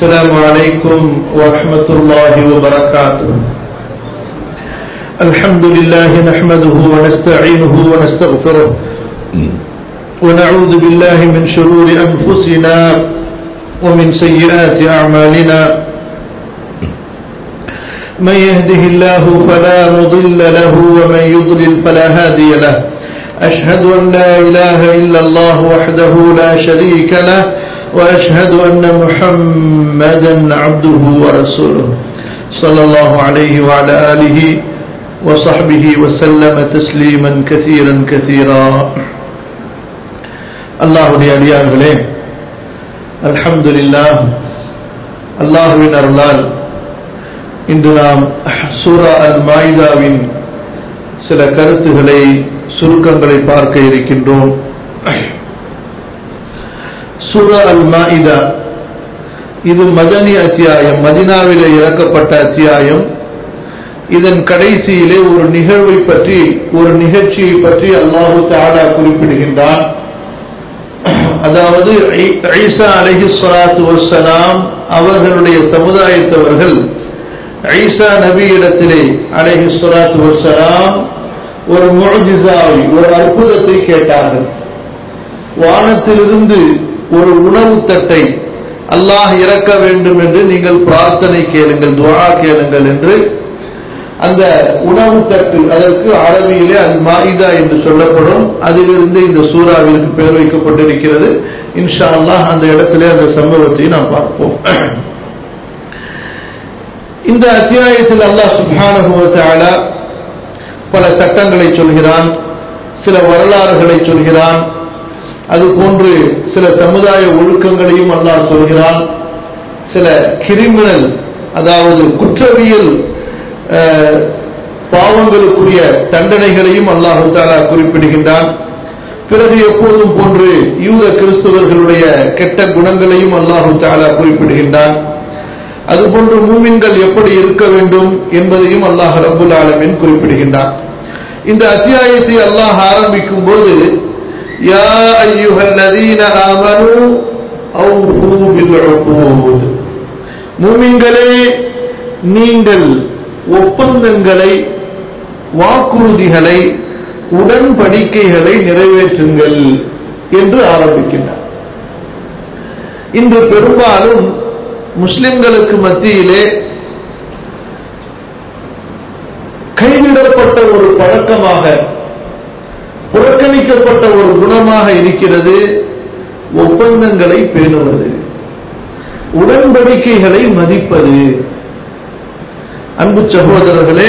السلام عليكم ورحمة الله وبركاته الحمد لله نحمده ونستعينه ونستغفره ونعوذ بالله من شرور أنفسنا ومن سيئات أعمالنا من يهده الله فلا مضل له ومن يضلل فلا هادي له أشهد أن لا إله إلا الله وحده لا شريك له وأشهد أن محمدا عبده ورسوله صلى الله عليه وعلى آله وصحبه وسلم تسليما كثيرا كثيرا அல்லாஹுடைய அடியார்களே அல்ஹம்துலில்லா அல்லாஹுவின் அருளால் இன்று நாம் சூரா அல் மாயிதாவின் சில கருத்துக்களை சுருக்கங்களை பார்க்க இருக்கின்றோம் சூரா அல் மாயிதா இது மதனி அத்தியாயம் மதினாவிலே இறக்கப்பட்ட அத்தியாயம் இதன் கடைசியிலே ஒரு நிகழ்வை பற்றி ஒரு நிகழ்ச்சியை பற்றி அல்லாஹு தாலா குறிப்பிடுகின்றான் அதாவது ஐசா அலஹி சலாத்து வசலாம் அவர்களுடைய சமுதாயத்தவர்கள் ஐசா நபியிடத்திலே அலஹி சலாத்து வசலாம் ஒரு முழஜிசாவை ஒரு அற்புதத்தை கேட்டார்கள் வானத்திலிருந்து ஒரு உணவு தட்டை அல்லாஹ் இறக்க வேண்டும் என்று நீங்கள் பிரார்த்தனை கேளுங்கள் துவா கேளுங்கள் என்று அந்த உணவு தட்டு அதற்கு அரபியிலே அல் மாயிதா என்று சொல்லப்படும் அதிலிருந்து இந்த சூறாவிற்கு பெயர் வைக்கப்பட்டிருக்கிறது இன்ஷா அல்லாஹ் அந்த இடத்திலே அந்த சம்பவத்தை நாம் பார்ப்போம் இந்த அத்தியாயத்தில் அல்லாஹ் சுபானுபவத்தால பல சட்டங்களை சொல்கிறான் சில வரலாறுகளை சொல்கிறான் அது போன்று சில சமுதாய ஒழுக்கங்களையும் அல்லாஹ் சொல்கிறான் சில கிரிமினல் அதாவது குற்றவியல் பாவங்களுக்குரிய தண்டனைகளையும் அல்லாஹு தாலா குறிப்பிடுகின்றான் பிறகு எப்போதும் போன்று யூத கிறிஸ்தவர்களுடைய கெட்ட குணங்களையும் அல்லாஹு தாலா குறிப்பிடுகின்றான் அதுபோன்று மூமின்கள் எப்படி இருக்க வேண்டும் என்பதையும் அல்லாஹ் ரபுல் ஆலமின் குறிப்பிடுகின்றான் இந்த அத்தியாயத்தை அல்லாஹ் ஆரம்பிக்கும் போது யா ஐயுஹல்லதீன ஆமனு அவ்ஃபூ பில் உகூத் மூமின்களே நீங்கள் ஒப்பந்தங்களை வாக்குறுதிகளை உடன்படிக்கைகளை நிறைவேற்றுங்கள் என்று ஆரம்பிக்கின்றார் இன்று பெரும்பாலும் முஸ்லிம்களுக்கு மத்தியிலே கைவிடப்பட்ட ஒரு பழக்கமாக புறக்கணிக்கப்பட்ட ஒரு குணமாக இருக்கிறது ஒப்பந்தங்களை பேணுவது உடன்படிக்கைகளை மதிப்பது அன்பு சகோதரர்களே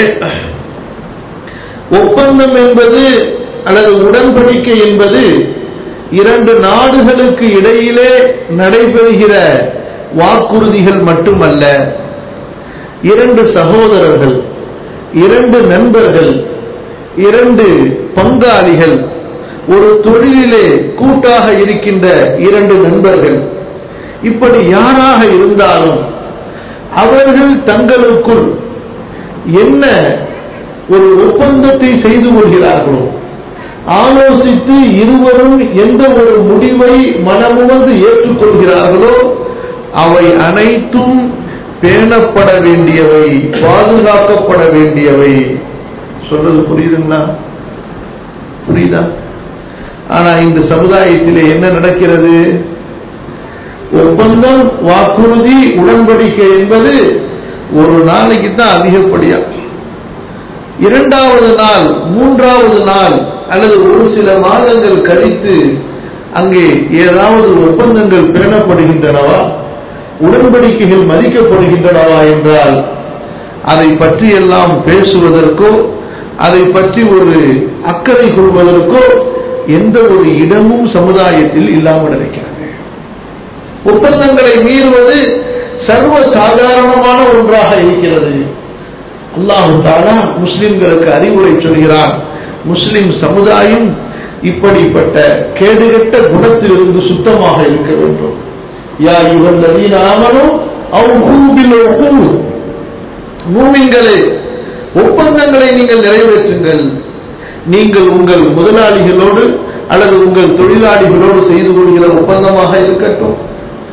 ஒப்பந்தம் என்பது அல்லது உடன்படிக்கை என்பது இரண்டு நாடுகளுக்கு இடையிலே நடைபெறுகிற வாக்குறுதிகள் மட்டுமல்ல இரண்டு சகோதரர்கள் இரண்டு நண்பர்கள் இரண்டு பங்காளிகள் ஒரு தொழிலிலே கூட்டாக இருக்கின்ற இரண்டு நண்பர்கள் இப்படி யாராக இருந்தாலும் அவர்கள் தங்களுக்குள் என்ன ஒரு ஒப்பந்தத்தை செய்து கொள்கிறார்களோ ஆலோசித்து இருவரும் எந்த ஒரு முடிவை மனமுவந்து ஏற்றுக்கொள்கிறார்களோ அவை அனைத்தும் பேணப்பட வேண்டியவை பாதுகாக்கப்பட வேண்டியவை சொல்றது புரியுதுங்களா புரியுதா ஆனா இந்த சமுதாயத்திலே என்ன நடக்கிறது ஒப்பந்தம் வாக்குறுதி உடன்படிக்கை என்பது ஒரு நாளைக்கு தான் அதிகப்படியா இரண்டாவது நாள் மூன்றாவது நாள் அல்லது ஒரு சில மாதங்கள் கழித்து அங்கே ஏதாவது ஒப்பந்தங்கள் பேணப்படுகின்றனவா உடன்படிக்கைகள் மதிக்கப்படுகின்றனவா என்றால் அதை பற்றியெல்லாம் பேசுவதற்கோ அதை பற்றி ஒரு அக்கறை கொள்வதற்கோ எந்த ஒரு இடமும் சமுதாயத்தில் இல்லாமல் இருக்கிறது ஒப்பந்தங்களை மீறுவது சர்வ சாதாரணமான ஒன்றாக இருக்கிறது அல்லாஹு தாலா முஸ்லிம்களுக்கு அறிவுரை சொல்கிறான் முஸ்லிம் சமுதாயம் இப்படிப்பட்ட கேடுகட்ட குணத்திலிருந்து சுத்தமாக இருக்க வேண்டும் யா யுகல் நதீனாமனும் அவ்வூபில் மூமின்களே ஒப்பந்தங்களை நீங்கள் நிறைவேற்றுங்கள் நீங்கள் உங்கள் முதலாளிகளோடு அல்லது உங்கள் தொழிலாளிகளோடு செய்து கொள்கிற ஒப்பந்தமாக இருக்கட்டும்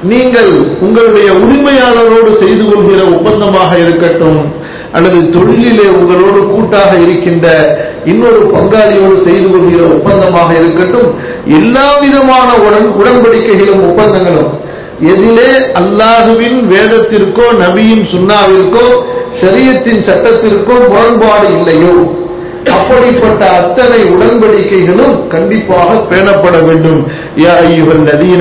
நீங்கள் உங்களுடைய உரிமையாளரோடு செய்து கொள்கிற ஒப்பந்தமாக இருக்கட்டும் அல்லது தொழிலிலே உங்களோடு கூட்டாக இருக்கின்ற இன்னொரு பங்காளியோடு செய்து கொள்கிற ஒப்பந்தமாக இருக்கட்டும் எல்லா விதமான உடன் உடன்படிக்கைகளும் ஒப்பந்தங்களும் எதிலே அல்லாஹுவின் வேதத்திற்கோ நபியின் சுண்ணாவிற்கோ ஷரியத்தின் சட்டத்திற்கோ முரண்பாடு இல்லையோ அப்படிப்பட்ட அத்தனை உடன்படிக்கைகளும் கண்டிப்பாக பேணப்பட வேண்டும் யா ஐயுகள் நதீன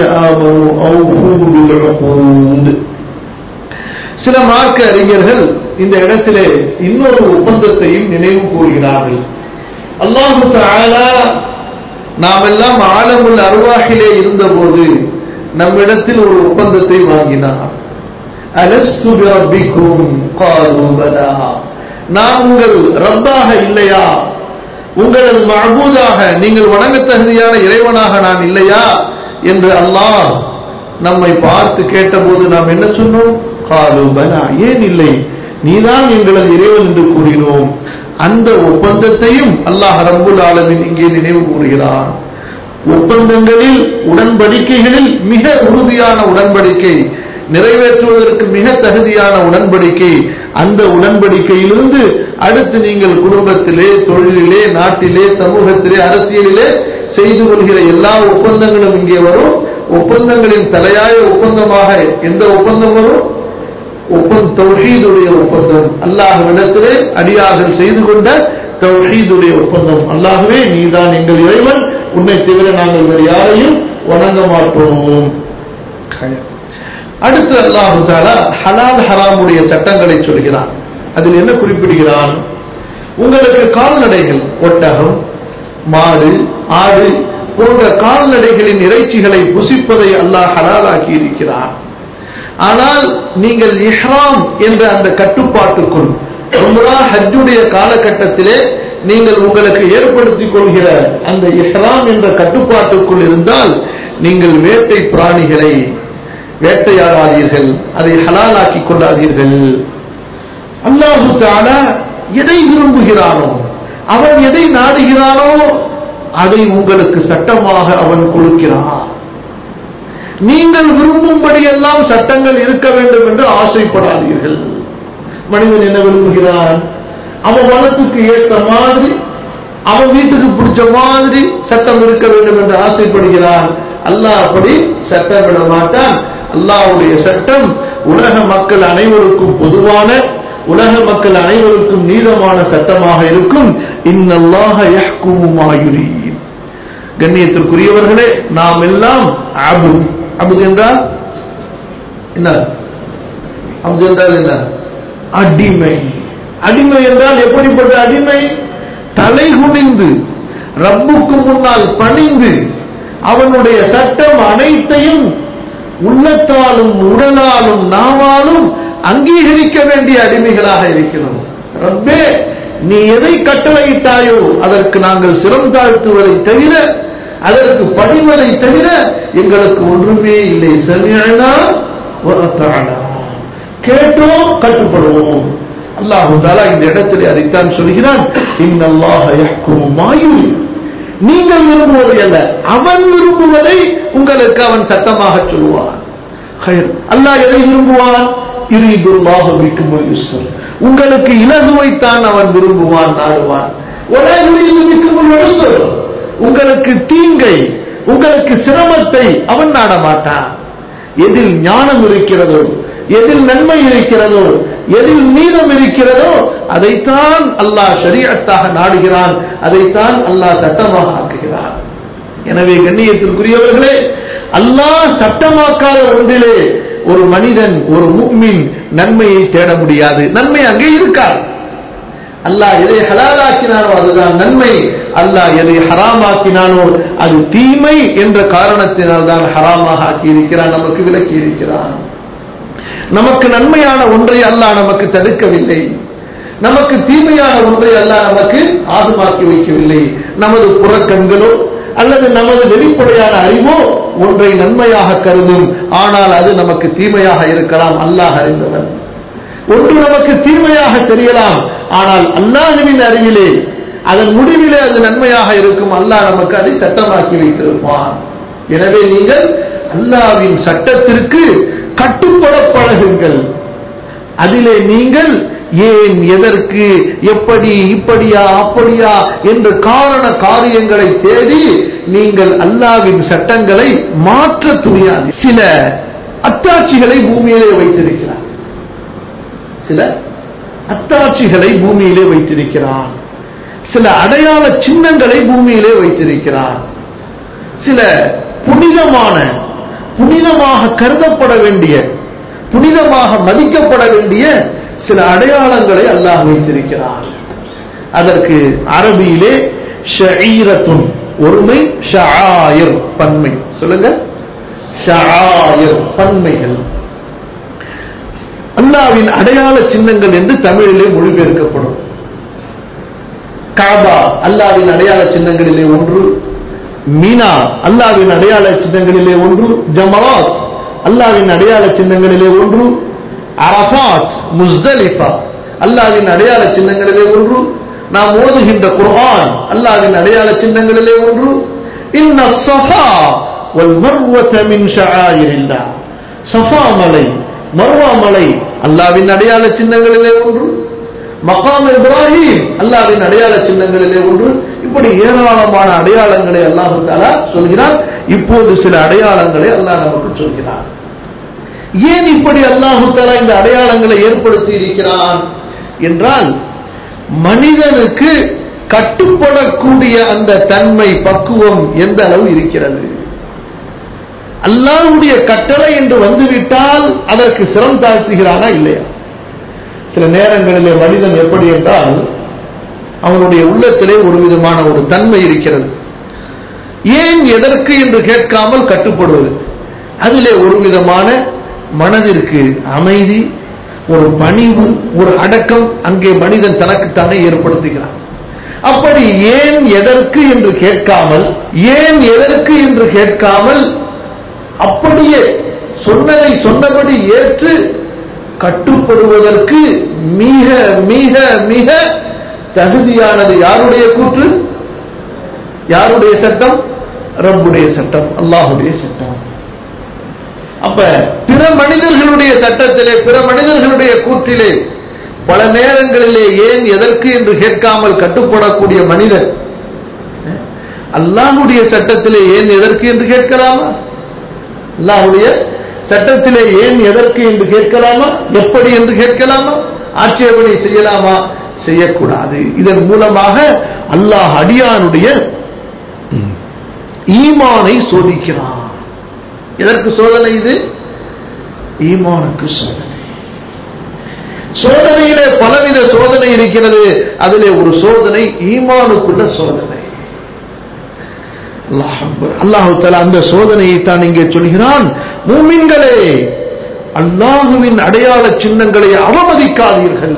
சில மார்க்க அறிஞர்கள் இந்த இடத்திலே இன்னொரு ஒப்பந்தத்தையும் நினைவு கூறுகிறார்கள் அல்லாஹு தாலா நாம் எல்லாம் ஆலமுல் அருவாகிலே இருந்தபோது நம்மிடத்தில் ஒரு ஒப்பந்தத்தை வாங்கினார் அலஸ்து ரப்பிக்கும் காலு பலா நான் உங்கள் ரப்பாக இல்லையா உங்களது மபூதாக நீங்கள் வணங்க தகுதியான இறைவனாக நான் இல்லையா என்று அல்லாஹ் நம்மை பார்த்து கேட்டபோது நாம் என்ன சொன்னோம் காலு பலா ஏன் இல்லை நீதான் எங்களது இறைவன் என்று கூறினோம் அந்த ஒப்பந்தத்தையும் அல்லாஹ் ரப்புல் ஆலமின் இங்கே நினைவு கூறுகிறான் ஒப்பந்தங்களில் உடன்படிக்கைகளில் மிக உறுதியான உடன்படிக்கை நிறைவேற்றுவதற்கு மிக தகுதியான உடன்படிக்கை அந்த உடன்படிக்கையிலிருந்து அடுத்து நீங்கள் குடும்பத்திலே தொழிலிலே நாட்டிலே சமூகத்திலே அரசியலிலே செய்து கொள்கிற எல்லா ஒப்பந்தங்களும் இங்கே வரும் ஒப்பந்தங்களின் தலையாய ஒப்பந்தமாக எந்த ஒப்பந்தம் வரும் ஒப்பந்த தௌஹீதுடைய ஒப்பந்தம் அல்லாஹ்விடத்திலே அடியார்கள் செய்து கொண்ட தௌஹீதுடைய ஒப்பந்தம் அல்லாஹ்வே நீதான் எங்கள் இறைவன் உன்னை தவிர நாங்கள் வேறு யாரையும் வணங்க மாட்டோம் அடுத்து அல்லாஹு தாலா ஹலால் ஹராமுடைய சட்டங்களை சொல்கிறான் அதில் என்ன குறிப்பிடுகிறான் உங்களுக்கு கால்நடைகள் ஒட்டகம் மாடு ஆடு போன்ற கால்நடைகளின் இறைச்சிகளை புசிப்பதை அல்லாஹ் ஹலாலாக்கி இருக்கிறான் ஆனால் நீங்கள் இஹ்ராம் என்ற அந்த கட்டுப்பாட்டுக்குள் உம்ரா ஹஜ்ஜுடைய காலகட்டத்திலே நீங்கள் உங்களுக்கு ஏற்படுத்திக் கொள்கிற அந்த இஹ்ராம் என்ற கட்டுப்பாட்டுக்குள் இருந்தால் நீங்கள் வேட்டை பிராணிகளை வேட்டையாடாதீர்கள் அதை ஹலாலாக்கி கொள்ளாதீர்கள் அல்லாஹு தாலா எதை விரும்புகிறானோ அவன் எதை நாடுகிறானோ அதை உங்களுக்கு சட்டமாக அவன் கொடுக்கிறான் நீங்கள் விரும்பும்படி எல்லாம் சட்டங்கள் இருக்க வேண்டும் என்று ஆசைப்படாதீர்கள் மனிதன் என்ன விரும்புகிறான் அவன் மனசுக்கு ஏற்ற மாதிரி அவன் வீட்டுக்கு பிடிச்ச மாதிரி சட்டம் இருக்க வேண்டும் என்று ஆசைப்படுகிறான் அல்லாஹ் அப்படி சட்டம் விட மாட்டான் அல்லாஹ்வுடைய சட்டம் உலக மக்கள் அனைவருக்கும் பொதுவான உலக மக்கள் அனைவருக்கும் நீதமான சட்டமாக இருக்கும் இன்னல்லாஹ யஹ்குமு மா யுரீத் கண்ணியத்திற்குரியவர்களே நாம் எல்லாம் அபுத் அபுத் என்றால் என்ன அபுத் என்றால் என்ன அடிமை அடிமை என்றால் எப்படிப்பட்ட அடிமை தலை குனிந்து ரப்புக்கு முன்னால் பணிந்து அவனுடைய சட்டம் அனைத்தையும் உள்ளத்தாலும் உடலாலும் நாவாலும் அங்கீகரிக்க வேண்டிய அடிமைகளாக இருக்கிறோம் ரப்பே நீ எதை கட்டளையிட்டாயோ அதற்கு நாங்கள் சிரம் தாழ்த்துவதை தவிர அதற்கு பணிவதை தவிர எங்களுக்கு ஒன்றுமே இல்லை சமியனா கேட்டோம் கட்டுப்படுவோம் அல்லாஹு தாலா இந்த இடத்திலே அதைத்தான் சொல்கிறான் இன்னல்லாஹ யஹ்குமு மா யுரீத் நீங்கள் விரும்புவதை அல்ல அவன் விரும்புவதை உங்களுக்கு அவன் சட்டமாக சொல்லுவான் ஹைர் அல்லாஹ் எதை விரும்புவான் யுரீதுல்லாஹு பிக்குமுல் யுஸ்ர் உங்களுக்கு இலகுவைத்தான் அவன் விரும்புவான் நாடுவான் ஒலா யுரீது பிக்குமுல் உஸ்ர் உங்களுக்கு தீங்கை உங்களுக்கு சிரமத்தை அவன் நாட மாட்டான் எதில் ஞானம் இருக்கிறதோ எதில் நன்மை இருக்கிறதோ எதில் நீதம் இருக்கிறதோ அதைத்தான் அல்லாஹ் ஷரியத்தாக நாடுகிறான் அதைத்தான் அல்லாஹ் சட்டமாக ஆக்குகிறான் எனவே கண்ணியத்திற்குரியவர்களே அல்லாஹ் சட்டமாக்காத ஒன்றிலே ஒரு மனிதன் ஒரு முக்மின் நன்மையை தேட முடியாது நன்மை அங்கே இருக்காது அல்லாஹ் எதை ஹலாலாக்கினானோ அதுதான் நன்மை அல்லாஹ் எதை ஹராமாக்கினானோ அது தீமை என்ற காரணத்தினால் தான் ஹராமாக ஆக்கி இருக்கிறான் நமக்கு விலக்கி இருக்கிறான் நமக்கு நன்மையான ஒன்றை அல்லாஹ் நமக்கு தடுக்கவில்லை நமக்கு தீமையான ஒன்றை அல்லாஹ் நமக்கு ஆதுமாக்கி வைக்கவில்லை நமது புறக்கண்களோ அல்லது நமது வெளிப்படையான அறிவோ ஒன்றை நன்மையாக கருதும் ஆனால் அது நமக்கு தீமையாக இருக்கலாம் அல்லாஹ் அறிந்தவன் ஒன்று நமக்கு தீமையாக தெரியலாம் ஆனால் அல்லாஹுவின் அறிவிலே அதன் முடிவிலே அது நன்மையாக இருக்கும் அல்லாஹ் நமக்கு அதை சட்டமாக்கி வைத்திருப்பான் எனவே நீங்கள் அல்லாவின் சட்டத்திற்கு கட்டுப்பட பழகுங்கள் அதிலே நீங்கள் ஏன் எதற்கு எப்படி இப்படியா அப்படியா என்று காரண காரியங்களை தேடி நீங்கள் அல்லாவின் சட்டங்களை மாற்ற துணியாது சில அத்தாட்சிகளை பூமியிலே வைத்திருக்கிறார் சில அத்தாட்சிகளை பூமியிலே வைத்திருக்கிறான் சில அடையாள சின்னங்களை பூமியிலே வைத்திருக்கிறான் சில புனிதமான புனிதமாக கருதப்பட வேண்டிய புனிதமாக மதிக்கப்பட வேண்டிய சில அடையாளங்களை அல்லாஹ் வைத்திருக்கிறார் அதற்கு அரபியிலே ஷஈரத்துன் ஒருமை ஷஆயிர் பன்மை சொல்லுங்க ஷஆயிர் பன்மைகள் அல்லாவின் அடையாள சின்னங்கள் என்று தமிழிலே மொழிபெயர்க்கப்படும் காபா அல்லாவின் அடையாள சின்னங்களிலே ஒன்று மீனா அல்லாவின் அடையாள சின்னங்களிலே ஒன்று ஜமராத் அல்லாவின் அடையாள சின்னங்களிலே ஒன்று அரபாத் முஸ்தலிஃபா அல்லாவின் அடையாள சின்னங்களிலே ஒன்று நாம் ஓதுகின்ற குர்ஆன் அல்லாவின் அடையாள சின்னங்களிலே ஒன்று இன்ன ஸஃபா வல் மர்வத மின் ஷஆயிரில்லாஹ் ஸஃபா மலை மர்வா மலை அல்லாவின் அடையாள சின்னங்களிலே ஒன்று மகாம் இப்ராஹிம் அல்லாவின் அடையாள சின்னங்களிலே ஒன்று இப்படி ஏராளமான அடையாளங்களை அல்லாஹு தாலா சொல்கிறான் இப்போது சில அடையாளங்களை அல்லாஹ் நமக்கு சொல்கிறான் ஏன் இப்படி அல்லாஹு தாலா இந்த அடையாளங்களை ஏற்படுத்தி இருக்கிறான் என்றால் மனிதனுக்கு கட்டுப்படக்கூடிய அந்த தன்மை பக்குவம் எந்த அளவு இருக்கிறது அல்லாஹுடைய கட்டளை என்று வந்துவிட்டால் அதற்கு சிரம் தாழ்த்துகிறானா இல்லையா சில நேரங்களிலே மனிதன் எப்படி என்றால் அவனுடைய உள்ளத்திலே ஒரு விதமான ஒரு தன்மை இருக்கிறது ஏன் எதற்கு என்று கேட்காமல் கட்டுப்படுவது அதிலே ஒரு விதமான மனதிற்கு அமைதி ஒரு பணிவு ஒரு அடக்கம் அங்கே மனிதன் தனக்குத்தானே ஏற்படுத்துகிறான் அப்படி ஏன் எதற்கு என்று கேட்காமல் ஏன் எதற்கு என்று கேட்காமல் அப்படியே சொன்னதை சொன்னபடி ஏற்று கட்டுப்படுவதற்கு மிக மிக மிக தகுதியானது யாருடைய கூற்று யாருடைய சட்டம் ரப்புடைய சட்டம் அல்லாஹுடைய சட்டம் அப்ப பிற மனிதர்களுடைய சட்டத்திலே பிற மனிதர்களுடைய கூற்றிலே பல நேரங்களிலே ஏன் எதற்கு என்று கேட்காமல் கட்டுப்படக்கூடிய மனிதன் அல்லாஹுடைய சட்டத்திலே ஏன் எதற்கு என்று கேட்கலாமா அல்லாஹுடைய சட்டத்திலே ஏன் எதற்கு என்று கேட்கலாமா எப்படி என்று கேட்கலாமா ஆட்சேபனை செய்யலாமா செய்யக்கூடாது இதன் மூலமாக அல்லாஹ் அடியானுடைய ஈமானை சோதிக்கிறான் எதற்கு சோதனை இது ஈமானுக்கு சோதனை சோதனையிலே பலவித சோதனை இருக்கிறது அதிலே ஒரு சோதனை ஈமானுக்குள்ள சோதனை அல்லாஹு தலா அந்த சோதனையை தான் இங்கே சொல்கிறான் மூமின்களே அல்லாஹுவின் அடையாள சின்னங்களை அவமதிக்காதீர்கள்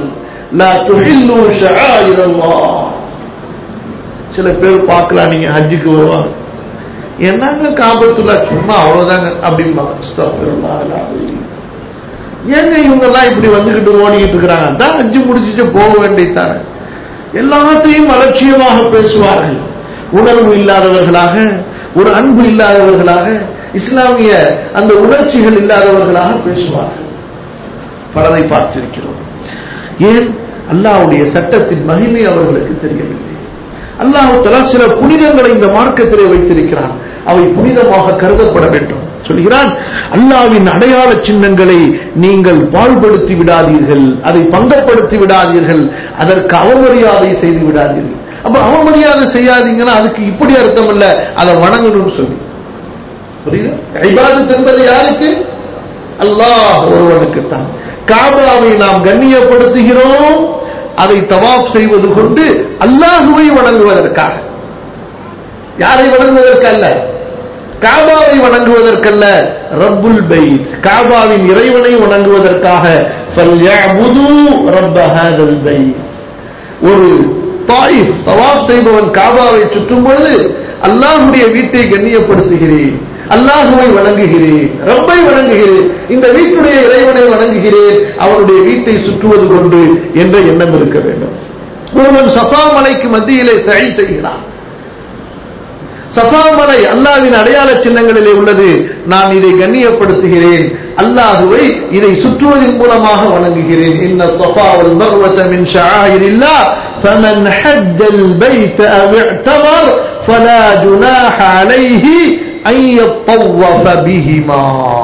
சில பேர் பார்க்கலாம் நீங்க ஹஜ்ஜுக்கு வருவாங்க என்னங்க காபத்துல்லா சும்மா அவ்வளவுதாங்க அப்படிம்பாங்க ஏங்க இவங்க எல்லாம் இப்படி வந்துகிட்டு ஓடிக்கிட்டு இருக்கிறாங்க தான் அஞ்சு முடிச்சுட்டு போக வேண்டியதானே எல்லாத்தையும் அலட்சியமாக பேசுவார்கள் உணர்வு இல்லாதவர்களாக ஒரு அன்பு இல்லாதவர்களாக இஸ்லாமிய அந்த உணர்ச்சிகள் இல்லாதவர்களாக பேசுவார்கள் பலரை பார்த்திருக்கிறோம் ஏன் அல்லாவுடைய சட்டத்தின் மகிமை அவர்களுக்கு தெரியவில்லை அல்லாஹு தலா சில புனிதங்களை இந்த மார்க்கத்திலே வைத்திருக்கிறான் அவை புனிதமாக கருதப்பட வேண்டும் சொல்கிறான் அல்லாவின் அடையாள சின்னங்களை நீங்கள் பாழ்படுத்தி விடாதீர்கள் அதை பங்கப்படுத்தி விடாதீர்கள் அதற்கு அவமரியாதை செய்து விடாதீர்கள் அப்ப அவமரியாதை செய்யாதீங்கன்னா அதுக்கு இப்படி அர்த்தம் இல்ல அதை வணங்கணும்னு சொல்லி புரியுது ஐபாதத் என்பது யாருக்கு அல்லாஹ் ஒருவனுக்குத்தான் காபாவை நாம் கண்ணியப்படுத்துகிறோம் அதை தவாப் செய்வது கொண்டு அல்லாஹுவை வணங்குவதற்காக யாரை வணங்குவதற்கு அல்ல காபாவை வணங்குவதற்கல்ல ரப்புல் பைத் காபாவின் இறைவனை வணங்குவதற்காக ஒரு தாயிஃப் தவாப் செய்பவன் காபாவை சுற்றும் பொழுது அல்லாஹுடைய வீட்டை கண்ணியப்படுத்துகிறேன் அல்லாஹுவை வணங்குகிறேன் ரப்பை வணங்குகிறேன் இந்த வீட்டுடைய இறைவனை வணங்குகிறேன் அவனுடைய வீட்டை சுற்றுவது கொண்டு என்ற எண்ணம் இருக்க வேண்டும் ஒருவன் சஃபா மலைக்கு மத்தியிலே சரி செய்கிறான் சஃபா மலை அல்லாவின் அடையாள சின்னங்களிலே உள்ளது நான் இதை கண்ணியப்படுத்துகிறேன் அல்லாஹுவை இதை சுற்றுவதன் மூலமாக வணங்குகிறேன் இன்ன சஃபா வல் மர்வத மின் ஷஆயிரில்லாஹ் فمن حج البيت أو اعتمر فلا جناح عليه أن يطوف بهما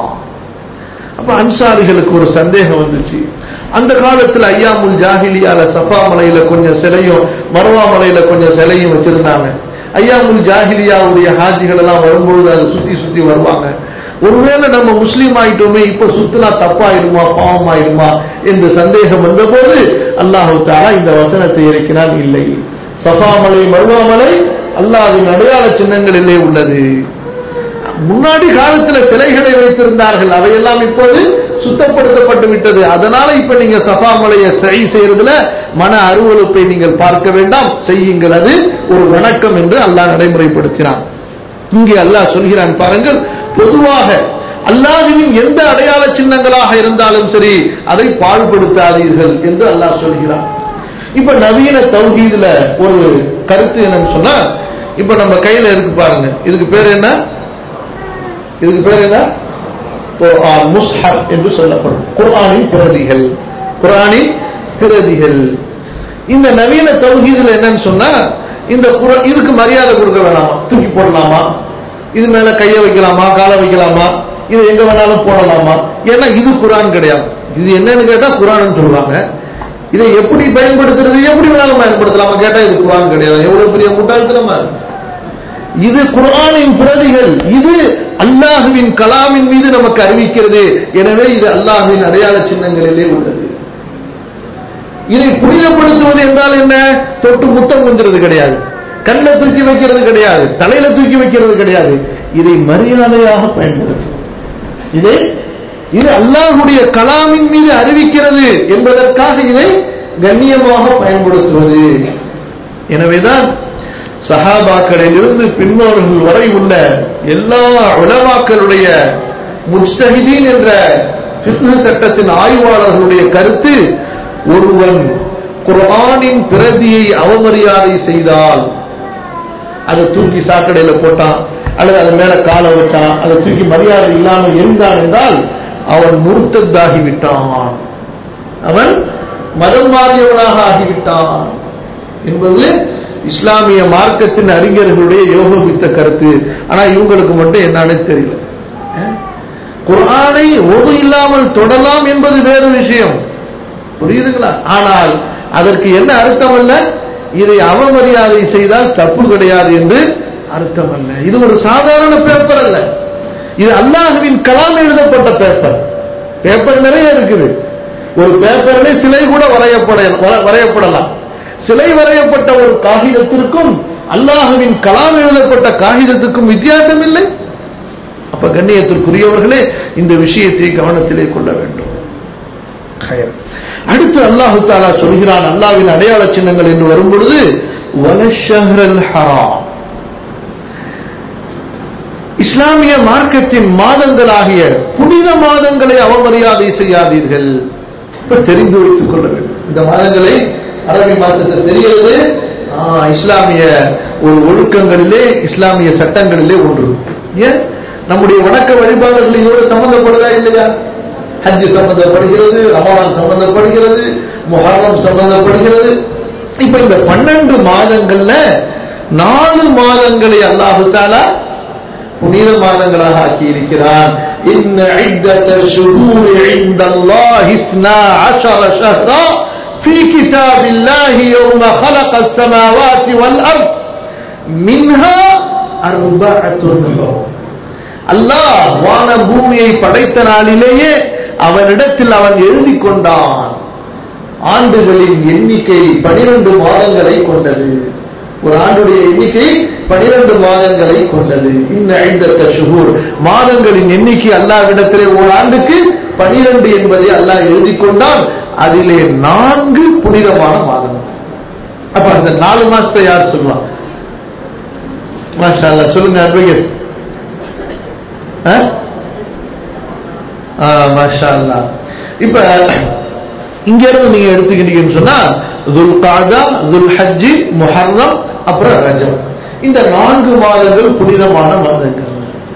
அப்ப அன்சாரிகளுக்கு ஒரு சந்தேகம் வந்துச்சு அந்த காலத்துல ஐயாமுல் ஜாஹிலியால சஃபா மலையில கொஞ்சம் சிலையும் மர்வா மலையில கொஞ்சம் சிலையும் வச்சிருந்தாங்க ஐயாமுல் ஜாஹிலியாவுடைய ஹாஜிகள் எல்லாம் வரும்பொழுது அதை சுத்தி சுத்தி வருவாங்க ஒருவேளை நம்ம முஸ்லீம் ஆயிட்டோமே இப்ப சுத்தினா தப்பாயிடுமா பாவம் ஆயிடுமா என்று சந்தேகம் வந்தபோது அல்லாஹு தாலா இந்த வசனத்தை இறக்கினால் இல்லை சஃபா மலை மர்வா மலை அல்லாஹ்வின் அடையாள சின்னங்களிலே உள்ளது முன்னாடி காலத்துல சிலைகளை வைத்திருந்தார்கள் அவையெல்லாம் இப்போது சுத்தப்படுத்தப்பட்டு விட்டது அதனால இப்ப நீங்க சஃபா மலையை சரி செய்யறதுல மன அருவலுப்பை நீங்கள் பார்க்க வேண்டாம் செய்யுங்கள் அது ஒரு வணக்கம் என்று அல்லாஹ் நடைமுறைப்படுத்தினான் இங்கே அல்லாஹ் சொல்கிறான் பாருங்கள் பொதுவாக அல்லாஹுவின் எந்த அடையாள சின்னங்களாக இருந்தாலும் சரி அதை பாழ்படுத்தாதீர்கள் என்று அல்லாஹ் சொல்கிறான் இப்ப நவீன தௌஹீதுல ஒரு கருத்து என்னன்னு சொன்னா இப்ப நம்ம கையில இருக்கு பாருங்க இதுக்கு பேர் என்ன இதுக்கு பேர் என்ன குர்ஆன் முஸ்ஹப் என்று சொல்லப்படும் குர்ஆனின் பிரதிகள் குர்ஆனின் பிரதிகள் இந்த நவீன தௌஹீதுல என்னன்னு சொன்னா இந்த குர- இதுக்கு மரியாதை கொடுக்க வேணாமா தூக்கி போடலாமா இது மேல கைய வைக்கலாமா காலை வைக்கலாமா இது எங்க வேணாலும் போடலாமா ஏன்னா இது குர்ஆன் கிடையாது இது என்னன்னு கேட்டா குர்ஆன் சொல்லுவாங்க இதை எப்படி பயன்படுத்துறது எப்படி வேணாலும் பயன்படுத்தலாமா கேட்டா இது குர்ஆன் கிடையாது எவ்வளவு பெரிய முட்டாள்தனமா இருக்கு இது குர்ஆனின் பிரதிகள் இது அல்லாஹுவின் கலாமின் மீது நமக்கு அறிவிக்கிறது எனவே இது அல்லாஹுவின் அடையாள சின்னங்களிலே உள்ளது இதை புனிதப்படுத்துவது என்றால் என்ன தொட்டு முத்தம் கொஞ்சிறது கிடையாது கண்ணில தூக்கி வைக்கிறது கிடையாது தலையில தூக்கி வைக்கிறது கிடையாது இதை மரியாதையாக பயன்படுத்தும் இதை இது அல்லாஹுடைய கலாமின் மீது அறிவிக்கிறது என்பதற்காக இதை கண்ணியமாக பயன்படுத்துவது எனவேதான் சஹாபாக்களிலிருந்து பின்னோர்கள் வரை உள்ள எல்லா உலமாக்களுடைய முஜ்தஹிதீன் என்ற ஃபிக்ஹ் சட்டத்தின் ஆய்வாளர்களுடைய கருத்து ஒருவன் குர்ஆனின் பிரதியை அவமரியாதை செய்தால் அதை தூக்கி சாக்கடையில போட்டான் அல்லது அது மேல காலை வச்சான் அதை தூக்கி மரியாதை இல்லாமல் இருந்தான் என்றால் அவன் முருத்தத்தாகி விட்டான் அவன் மதம் மாறியவனாக ஆகிவிட்டான் என்பது இஸ்லாமிய மார்க்கத்தின் அறிஞர்களுடைய யோகமித்த கருத்து ஆனா இவங்களுக்கு மட்டும் என்னன்னு தெரியல அஹ்? குர்ஆனை ஒது இல்லாமல் தொடலாம் என்பது வேறு விஷயம் புரியுதுங்களா ஆனால் அதற்கு என்ன அர்த்தம் அல்ல இதை அவமரியாதை செய்தால் தப்பு கிடையாது என்று அர்த்தம் அல்ல இது ஒரு சாதாரண பேப்பர் அல்ல இது அல்லாஹுவின் கலாம் எழுதப்பட்ட பேப்பர் பேப்பர் நிறைய இருக்குது ஒரு பேப்பரிலே சிலை கூட வரையப்பட வர- வரையப்படலாம் சிலை வரையப்பட்ட ஒரு காகிதத்திற்கும் அல்லாஹுவின் கலாம் எழுதப்பட்ட காகிதத்துக்கும் வித்தியாசம் இல்லை அப்ப கண்ணியத்திற்குரியவர்களே இந்த விஷயத்தை கவனத்திலே கொள்ள வேண்டும் கயர். அடுத்து அல்லாஹு தாலா சொல்கிறான் அல்லாவின் அடையாள சின்னங்கள் என்று வரும் பொழுது வலஷஹ்ரல் ஹராம் இஸ்லாமிய மார்க்கத்தின் மாதங்களாகிய புனித மாதங்களை அவமரியாதை செய்யாதீர்கள் இப்ப தெரிந்து வைத்துக் கொள்ள வேண்டும் இந்த மாதங்களை அரபி மாதத்தை தெரிகிறது ஆ, இஸ்லாமிய ஒரு ஒழுக்கங்களிலே இஸ்லாமிய சட்டங்களிலே ஒன்று ஏன் நம்முடைய வணக்க வழிபாடுகள் இதோடு சம்பந்தப்படுதா இல்லையா ஹஜ் சம்பந்தப்படுகிறது ரமலான் சம்பந்தப்படுகிறது முஹர்ரம் சம்பந்தப்படுகிறது இப்ப இந்த பன்னெண்டு மாதங்கள்ல நாலு மாதங்களை அல்லாஹு தாலா புனித மாதங்களாக ஆக்கி இருக்கிறான் இன்ன عدة الشهور عند الله اثنا عشر شهرا في كتاب الله يوم خلق السماوات والأرض منها أربعة حرم அல்லாஹ் வான பூமியை படைத்த நாளிலேயே அவனிடத்தில் அவன் எழுதி கொண்டான் ஆண்டுகளின் எண்ணிக்கை பனிரெண்டு மாதங்களை கொண்டது ஒரு ஆண்டுடைய எண்ணிக்கை பனிரெண்டு மாதங்களை கொண்டது இன்ன ஐந்தத்த ஷுகூர் மாதங்களின் எண்ணிக்கை அல்லாவிடத்திலே ஒரு ஆண்டுக்கு பனிரெண்டு என்பதை அல்லாஹ் எழுதி கொண்டான் அதிலே நான்கு புனிதமான மாதங்கள் அப்ப அந்த நாலு மாசத்தை யார் சொல்லுவான் மாஷா அல்லாஹ் சொல்லுங்க அட்வொகேட் மாஷா அல்லாஹ் இப்ப இங்க இருந்து நீங்க எடுத்துக்கிட்டீங்கன்னு சொன்னா துல் காதா துல் ஹஜ்ஜி முஹர்ரம் அப்புறம் ரஜம் இந்த நான்கு மாதங்கள் புனிதமான மாதங்கள்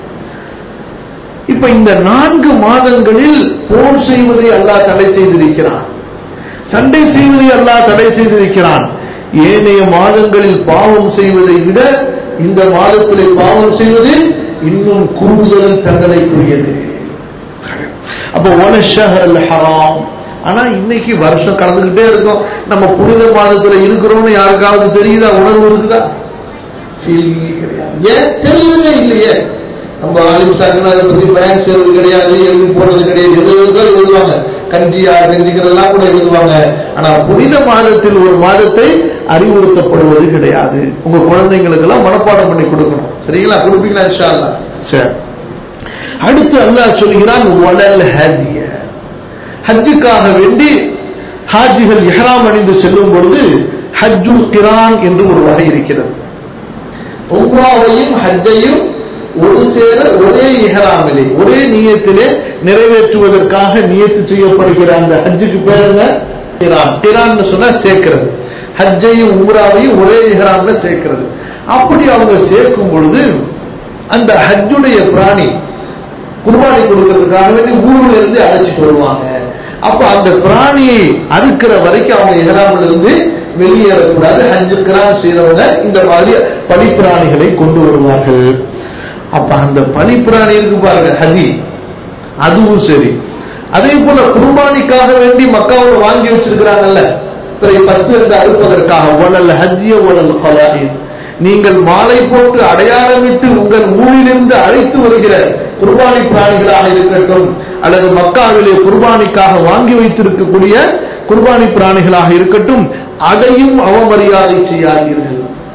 இப்ப இந்த நான்கு மாதங்களில் போர் செய்வதை அல்லாஹ் தடை செய்திருக்கிறான் சண்டை செய்வதை அல்லாஹ் தடை செய்திருக்கிறான் ஏனைய மாதங்களில் பாவம் செய்வதை விட இந்த மாதத்திலே பாவம் செய்வது இன்னும் கூடுதல் தண்டனைக்குரியது அப்ப ஒனஷஹல் ஹராம் ஆனா இன்னைக்கு வருஷம் கடந்துகிட்டே இருக்கும் நம்ம புனித மாதத்துல இருக்கிறோம்னு யாருக்காவது தெரியுதா உணர்வு இருக்குதா ஃபீலிங்கே கிடையாது ஏன் தெரியவே இல்லையே நம்ம ஆலிம் சாக்குன்னு அதை பத்தி பயன் செய்வது கிடையாது எழுதி போடுறது கிடையாது எழுதுதான் எழுதுவாங்க கஞ்சியா கஞ்சிக்கிறதெல்லாம் கூட எழுதுவாங்க ஆனா புனித மாதத்தில் ஒரு மாதத்தை அறிவுறுத்தப்படுவது கிடையாது உங்க குழந்தைங்களுக்கு எல்லாம் மனப்பாடம் பண்ணி கொடுக்கணும் சரிங்களா கொடுப்பீங்களா இன்ஷா அல்லாஹ் சரி அடுத்து அல்லாஹ் சொல்கிறான் வலல் ஹதிய ஹஜ்ஜுக்காக வேண்டி ஹாஜிகள் இஹ்ராம் அணிந்து செல்லும் பொழுது ஹஜ்ஜுல் கிரான் என்று ஒரு வகை இருக்கிறது உம்ராவையும் ஹஜ்ஜையும் ஒரு சேர ஒரே இஹராமிலே ஒரே நியத்திலே நிறைவேற்றுவதற்காக நியத்து செய்யப்படுகிற அந்த ஹஜ்ஜுக்கு பேர் என்ன கிரான் கிரான்னு சொன்னா சேர்க்கிறது ஹஜ்ஜையும் உம்ராவையும் ஒரே இஹராம்ல சேர்க்கிறது அப்படி அவங்க சேர்க்கும் பொழுது அந்த ஹஜ்ஜுடைய பிராணி குர்பானி கொடுக்கறதுக்காக வேண்டி ஊர்ல இருந்து அழைச்சிட்டு வருவாங்க அப்ப அந்த பிராணியை அறுக்கிற வரைக்கும் அவங்க இஹராமில் இருந்து வெளியேறக்கூடாது ஹஜ்ஜு கிராம் செய்யறவங்க இந்த மாதிரி பனிப்பிராணிகளை கொண்டு வருவார்கள் அப்ப அந்த பனிப்பிராணி இருக்கு பாருங்க ஹதி அதுவும் சரி அதே போல குர்பானிக்காக வேண்டி மக்காவோட வாங்கி வச்சிருக்கிறாங்கல்ல பிறகு பத்து என்று அறுப்பதற்காக ஒலல் ஹஜ்ஜிய ஒலல் கொலாயின் நீங்கள் மாலை போட்டு அடையாளமிட்டு உங்கள் ஊரிலிருந்து அழைத்து வருகிற குர்பானி பிராணிகளாக இருக்கட்டும் அல்லது மக்காவிலே குர்பானிக்காக வாங்கி வைத்திருக்கக்கூடிய குர்பானி பிராணிகளாக இருக்கட்டும் அதையும் அவமரியாதை செய்யாதீர்கள்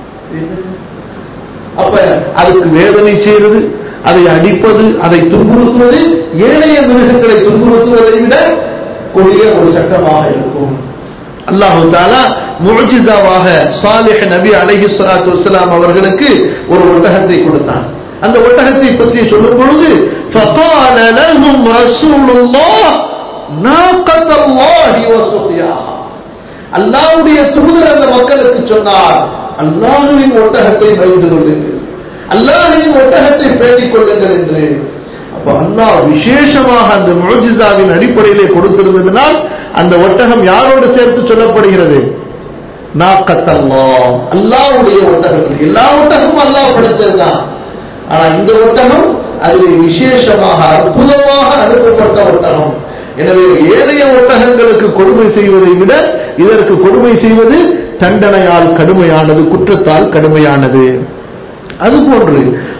அப்ப அதுக்கு வேதனை செய்வது அதை அடிப்பது அதை துன்புறுத்துவது ஏனைய மிருகங்களை துன்புறுத்துவதை விட கொடிய ஒரு சட்டமாக இருக்கும் அல்லாஹு தாலா முஜிசாவாக சாலிஹ் நபி அலைஹி ஸலாத்து வஸலாம் அவர்களுக்கு ஒரு ஒட்டகத்தை கொடுத்தான் அந்த ஒட்டகத்தை பற்றி சொல்லும் பொழுது فقال لهم رسول الله ناقة الله وسقياها அல்லாஹ்வுடைய தூதர் அந்த மக்களுக்கு சொன்னார் அல்லாஹ்வின் ஒட்டகத்தை வைத்து கொள்ளுங்கள் அல்லாஹ்வின் ஒட்டகத்தை பேணிக் கொள்ளுங்கள் என்று அப்ப அல்லாஹ் விசேஷமாக அந்த முஜிசாவின் அடிப்படையிலே கொடுத்திருந்ததினால் அந்த ஒட்டகம் யாரோடு சேர்த்து சொல்லப்படுகிறது நாக்கத்தல்லா அல்லாவுடைய ஒட்டகங்கள் எல்லா ஒட்டகமும் அல்லாஹ் படைத்திருந்தான் ஆனா இந்த ஒட்டகம் அதில் விசேஷமாக அற்புதமாக அனுப்பப்பட்ட ஒட்டகம் எனவே ஏனைய ஒட்டகங்களுக்கு கொடுமை செய்வதை விட இதற்கு கொடுமை செய்வது தண்டனையால் கடுமையானது குற்றத்தால் கடுமையானது அதுபோன்று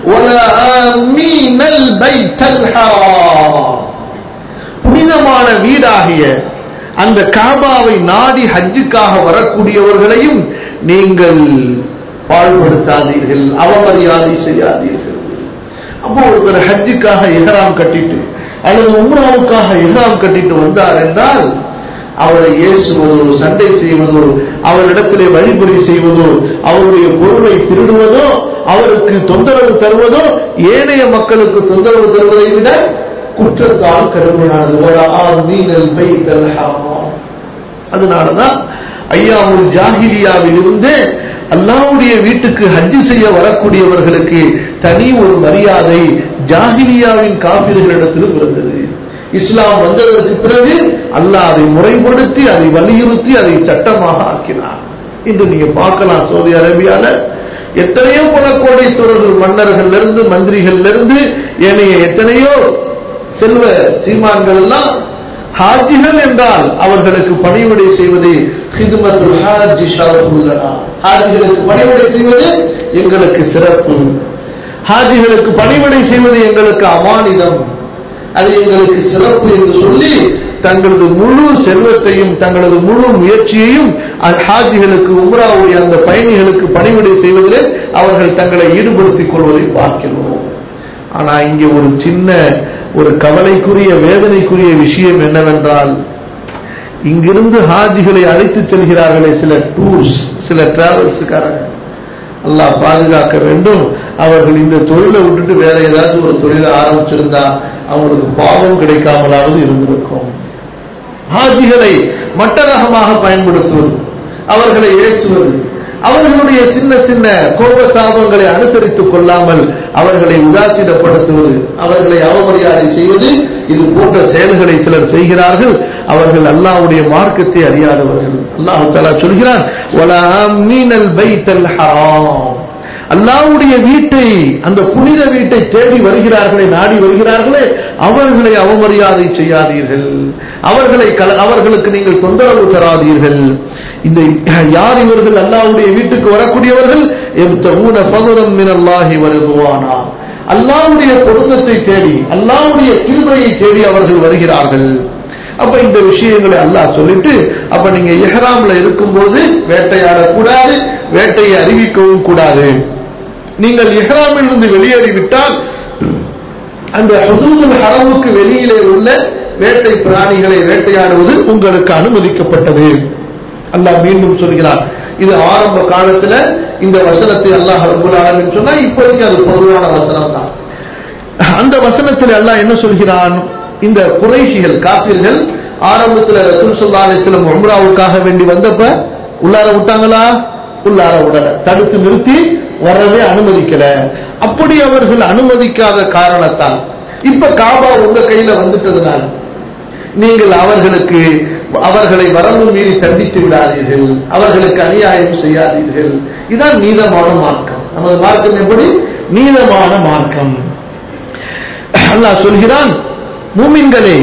புனிதமான வீடாகிய அந்த காபாவை நாடி ஹஜ்ஜுக்காக வரக்கூடியவர்களையும் நீங்கள் பாழ்படுத்தாதீர்கள் அவமரியாதை செய்யாதீர்கள் அப்போ ஒருத்தர் ஹஜ்ஜுக்காக எஹராம் கட்டிட்டு அல்லது உம்ராவுக்காக எஹராம் கட்டிட்டு வந்தார் என்றால் அவரை ஏசுவதோ சண்டை செய்வதோ அவரிடத்திலே வழிமுறை செய்வதோ அவருடைய பொருளை திருடுவதோ அவருக்கு தொந்தரவு தருவதோ ஏனைய மக்களுக்கு தொந்தரவு தருவதை விட குற்றத்தால் கடுமையானது அதனாலதான் ஐயாவுல் ஜாகிலியாவில் இருந்து அல்லாவுடைய வீட்டுக்கு ஹஜ்ஜு செய்ய வரக்கூடியவர்களுக்கு தனி ஒரு மரியாதை ஜாகிலியாவின் காபிர்களிடத்திலும் இருந்தது இஸ்லாம் வந்ததற்கு பிறகு அல்லாஹ் அதை முறைப்படுத்தி அதை வலியுறுத்தி அதை சட்டமாக ஆக்கினார் இன்று நீங்க பார்க்கலாம் சவுதி அரேபியால எத்தனையோ பல கோடீஸ்வரர்கள் மன்னர்கள் இருந்து மந்திரிகள்ல இருந்து ஏனைய எத்தனையோ செல்வ சீமான்கள் எல்லாம் ஹாஜிகள் என்றால் அவர்களுக்கு பணிவிடை செய்வது ஹிதுமத்துல் ஹாஜி ஷரஃபுல்லனா ஹாஜிகளுக்கு பணிவிடை செய்வது எங்களுக்கு சிறப்பு ஹாஜிகளுக்கு பணிவிடை செய்வது எங்களுக்கு அமானிதம் அது எங்களுக்கு சிறப்பு என்று சொல்லி தங்களது முழு செல்வத்தையும் தங்களது முழு முயற்சியையும் ஹாஜிகளுக்கு உம்ராவுடைய அந்த பயணிகளுக்கு பணிவிடை செய்வதிலே அவர்கள் தங்களை ஈடுபடுத்திக் கொள்வதை பார்க்கிறோம் ஆனா இங்கே ஒரு சின்ன ஒரு கவலைக்குரிய வேதனைக்குரிய விஷயம் என்னவென்றால் இங்கிருந்து ஹாஜிகளை அழைத்து செல்கிறார்களே சில டூர்ஸ் சில டிராவல்ஸுக்காரங்க அல்லாஹ் பாதுகாக்க வேண்டும் அவர்கள் இந்த தொழிலை விட்டுட்டு வேற ஏதாவது ஒரு தொழிலை ஆரம்பிச்சிருந்தா அவங்களுக்கு பாவம் கிடைக்காமலாவது இருந்திருக்கும் ஹாஜிகளை மட்டரகமாக பயன்படுத்துவது அவர்களை ஏசுவது அவர்களுடைய சின்ன சின்ன கோபதாபங்களை அனுசரித்துக் கொள்ளாமல் அவர்களை உதாசீனப்படுத்துவது அவர்களை அவமரியாதை செய்வது இது போன்ற செயல்களை சிலர் செய்கிறார்கள் அவர்கள் அல்லாஹ்வுடைய மார்க்கத்தை அறியாதவர்கள் அல்லாஹ் தஆலா சொல்கிறான் வலா மீனல் பைத்தல் ஹராம் அல்லாஹ்வுடைய வீட்டை அந்த புனித வீட்டை தேடி வருகிறார்களே நாடி வருகிறார்களே அவர்களை அவமரியாதை செய்யாதீர்கள் அவர்களை கல- அவர்களுக்கு நீங்கள் தொந்தரவு தராதீர்கள் இந்த யார் இவர்கள் அல்லாஹ்வுடைய வீட்டுக்கு வரக்கூடியவர்கள் எப்தகூன ஃபதுரம் மினல்லாஹி வரிதுவானா அல்லாஹ்வுடைய பொருத்தத்தை தேடி அல்லாஹ்வுடைய கிருபையை தேடி அவர்கள் வருகிறார்கள் அப்ப இந்த விஷயங்களை அல்லாஹ் சொல்லிட்டு அப்ப நீங்க இஹ்ராம்ல இருக்கும்போது வேட்டையாடக்கூடாது வேட்டையை அறிவிக்கவும் கூடாது நீங்கள் இஹ்ராமில் இருந்து வெளியேறிவிட்டால் அந்த ஹுதூதுல் ஹரமுக்கு வெளியிலே உள்ள வேட்டை பிராணிகளை வேட்டையாடுவது உங்களுக்கு அனுமதிக்கப்பட்டது அல்லாஹ் மீண்டும் சொல்கிறார் இது ஆரம்ப காலத்துல இந்த வசனத்தை அல்லாஹ் ரப்பல் ஆலமீன் சொன்னா இப்போதைக்கு அது பொதுவான வசனம் தான் அந்த வசனத்தில் அல்லாஹ் என்ன சொல்கிறான் இந்த குறைஷிகள் காபிர்கள் ஆரம்பத்துல ரசூல் ஸல்லல்லாஹு அலைஹி வஸல்லம் உம்ராவுக்காக வேண்டி வந்தப்ப உள்ளார விட்டாங்களா உள்ளார விடல தடுத்து நிறுத்தி வரவே அனுமதிக்கல அப்படி அவர்கள் அனுமதிக்காத காரணத்தால் இப்ப காபா உங்க கையில வந்துட்டதுனால நீங்கள் அவர்களுக்கு அவர்களை வரம்பு மீறி தண்டித்து விடாதீர்கள் அவர்களுக்கு அநியாயம் செய்யாதீர்கள் இதான் நீதமான மார்க்கம் நமது மார்க்கம் எப்படி நீதமான மார்க்கம் அல்லாஹ் சொல்கிறான் மூமின்களே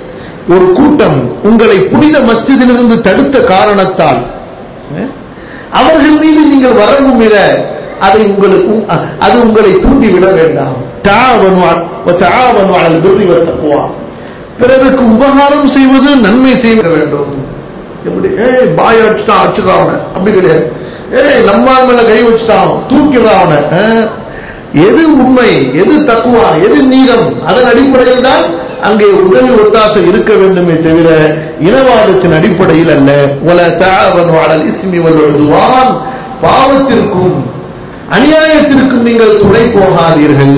ஒரு கூட்டம் உங்களை புனித மஸ்ஜிதிலிருந்து தடுத்த காரணத்தால் அஹ், அவர்கள் மீது நீங்கள் வரம்பு மீற அதை உங்களுக்கு அஹ், அது உங்களை தூண்டிவிட வேண்டாம் தாவனு அ- வதஆவனு அலல் பிர்ரி வத்தக்வா பிறருக்கு உபகாரம் செய்வது நன்மை செய்ய வேண்டும் எப்படி ஏய் பாய் அடிச்சுட்டான் அடிச்சுட்டான் அவனை அப்படி கிடையாது ஏய் நம்மால் மேல கை வச்சுட்டான் தூக்கிடுறான் அவனை அஹ், எது உண்மை எது தக்குவா எது நீதம் அதன் அடிப்படையில் தான் அங்கே உதவி ஒத்தாசை இருக்க வேண்டுமே தவிர இனவாதத்தின் அடிப்படையில் அல்ல வல தஆவனு அலல் இஸ்மி வல் உதுவான் பாவத்திற்கும் அநியாயத்திற்கும் நீங்கள் துணை போகாதீர்கள்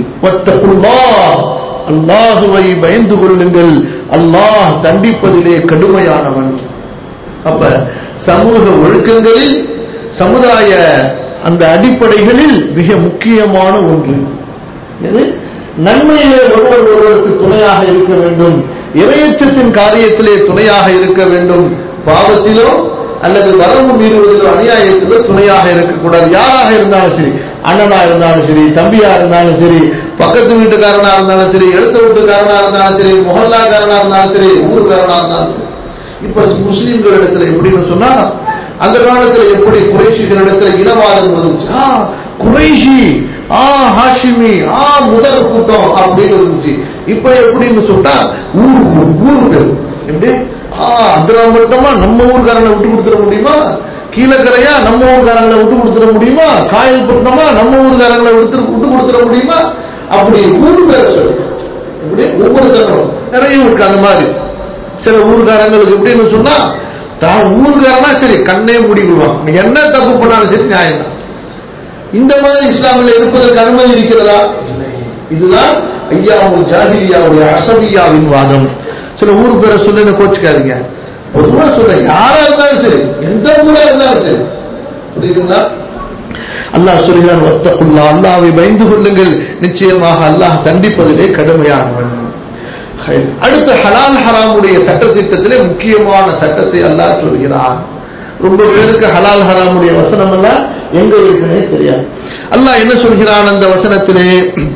வத்தகுல்லாஹ் அல்லாஹுவை பயந்து கொள்ளுங்கள் அல்லாஹ் தண்டிப்பதிலே கடுமையானவன் அப்ப சமூக ஒழுக்கங்களில் சமுதாய அந்த அடிப்படைகளில் மிக முக்கியமான ஒன்று எது நன்மையிலே ஒருவர் ஒருவருக்கு துணையாக இருக்க வேண்டும் இரையச்சத்தின் காரியத்திலே துணையாக இருக்க வேண்டும் பாவத்திலோ அல்லது வரம்பு மீறுவதிலோ அநியாயத்திலோ துணையாக இருக்கக்கூடாது யாராக இருந்தாலும் சரி அண்ணனா இருந்தாலும் சரி தம்பியா இருந்தாலும் சரி பக்கத்து வீட்டுக்காரனா இருந்தாலும் சரி எழுத்த வீட்டுக்காரனா இருந்தாலும் சரி முகல்லாக்காரனா இருந்தாலும் சரி ஊருக்காரனா இருந்தாலும் சரி இப்ப முஸ்லிம்கள் இடத்துல எப்படின்னு சொன்னா அந்த காலத்துல எப்படி குறைஷிகள் இடத்துல இனவாதம் இருந்துச்சு ஆ குறைஷி ஆ ஹாஷிமி ஆ முதல் கூட்டம் அப்படின்னு இருந்துச்சு இப்ப எப்படின்னு சொன்னா ஊர் ஊர்கள் எப்படி ஆ அதுல மட்டுமா நம்ம ஊர்காரனை விட்டு கொடுத்துட முடியுமா கீழக்கரையா நம்ம ஊர்காரங்களை விட்டு கொடுத்துட முடியுமா காயல் பட்டணமா நம்ம ஊர்காரங்களை விட்டு விட்டு கொடுத்துட முடியுமா அப்படி ஊர் பேர சொல்லு இப்படி ஒவ்வொருத்தரும் நிறைய இருக்கு அந்த மாதிரி சில ஊர்காரங்களுக்கு எப்படின்னு சொன்னா தான் ஊர்காரனா சரி கண்ணே மூடி விடுவான் நீ என்ன தப்பு பண்ணாலும் சரி நியாயம் தான் இந்த மாதிரி இஸ்லாமில் இருப்பதற்கு அனுமதி இருக்கிறதா இல்லை. இதுதான் ஐயாவுல் ஜாஹிலியாவுடைய அசபியாவின் வாதம் சில ஊர் பேரை சொல்லி கோச்சுக்காதீங்க பொதுவா சொல்றேன் யாரா இருந்தாலும் சரி எந்த ஊரா இருந்தாலும் சரி புரியுதுங்களா அல்லாஹ் சொல்கிறான் வத்தக்குல்லா அல்லாவை பயந்து கொள்ளுங்கள் நிச்சயமாக அல்லாஹ் தண்டிப்பதிலே கடுமையானவன் ஹைர். அடுத்த ஹலால் ஹராமுடைய சட்டத்திட்டத்திலே முக்கியமான சட்டத்தை அல்லாஹ் சொல்கிறான் ரொம்ப பேருக்கு ஹலால் ஹராமுடைய வசனம் எல்லாம் எங்க இருக்குன்னே தெரியாது அல்லாஹ் என்ன சொல்கிறான் அந்த வசனத்திலே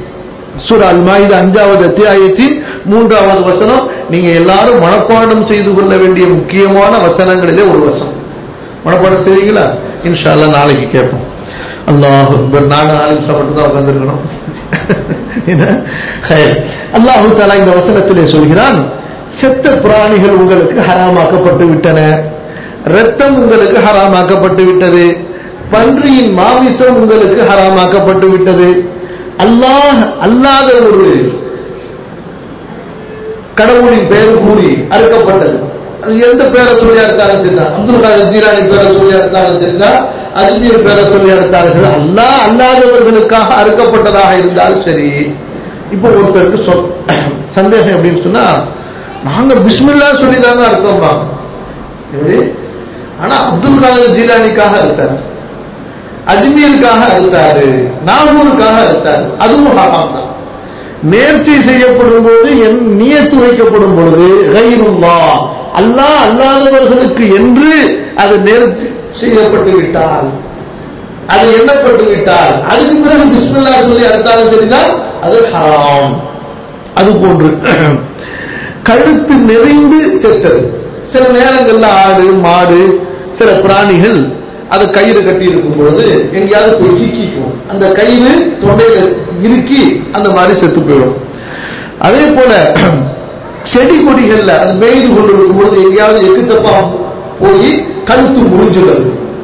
சூரா அல் மாயிதா அஞ்சாவது அத்தியாயத்தின் மூன்றாவது வசனம் நீங்க எல்லாரும் மனப்பாடம் செய்து கொள்ள வேண்டிய முக்கியமான வசனங்களிலே ஒரு வசனம் மனப்பாடம் செய்வீங்களா இன்ஷா அல்லாஹ் நாளைக்கு கேட்போம் அல்லாஹ் அக்பர் நாங்க ஆலிம் சாப்பிட்டு தான் உட்காந்துருக்கணும் என்ன ஹைர். அல்லாஹு தாலா இந்த வசனத்திலே சொல்கிறான் செத்த பிராணிகள் உங்களுக்கு ஹராமாக்கப்பட்டு விட்டன ரத்தம் உங்களுக்கு ஹராமாக்கப்பட்டு விட்டது பன்றியின் மாமிசம் உங்களுக்கு ஹராமாக்கப்பட்டு விட்டது அல்லாஹ் அல்லாத ஒரு கடவுளின் பெயர் கூறி அறுக்கப்பட்டது அது எந்த பேரை சொல்லி அறுத்தாலும் சரிதான் அப்துல் காதர் ஜீரானி பேரை சொல்லி அறுத்தாலும் சரிதான் அஜ்மீர் பேரை சொல்லி அறுத்தாலும் சரி அல்லாஹ் அல்லாதவர்களுக்காக அறுக்கப்பட்டதாக இருந்தாலும் சரி இப்போ ஒருத்தருக்கு சொல் சந்தேகம் எப்படின்னு சொன்னா நாங்க பிஸ்மில்லா சொல்லி தாங்க அர்த்தம் எப்படி ஆனா அப்துல் காதர் ஜீலானிக்காக அறுத்தார் அஜ்மீருக்காக அறுத்தாரு நாகூருக்காக அறுத்தாரு அதுவும் ஹராம் தான் நேர்ச்சி செய்யப்படும் போது என் நியத்து வைக்கப்படும் பொழுது கைருல்லா அல்லாஹ் அல்லாதவர்களுக்கு என்று அது நேர்ச்சி செய்யப்பட்டு விட்டால் அது எண்ணப்பட்டு விட்டால் அதுக்கு பிறகு பிஸ்மில்லா சொல்லி அறுத்தாலும் சரிதான் அது ஹராம் அது போன்று கழுத்து நெறிந்து செத்தது சில நேரங்கள்ல ஆடு மாடு சில பிராணிகள் அது கயிறு கட்டி இருக்கும் பொழுது எங்கேயாவது போய் சிக்கிக்கும் அந்த கயிறு தொண்டையில இறுக்கி அந்த மாதிரி செத்து போயிடும் அதே போல செடி கொடிகள்ல அது மேய்து கொண்டு இருக்கும்போது எங்கேயாவது எக்கு தப்பா போய் கழுத்து முறிஞ்சுறது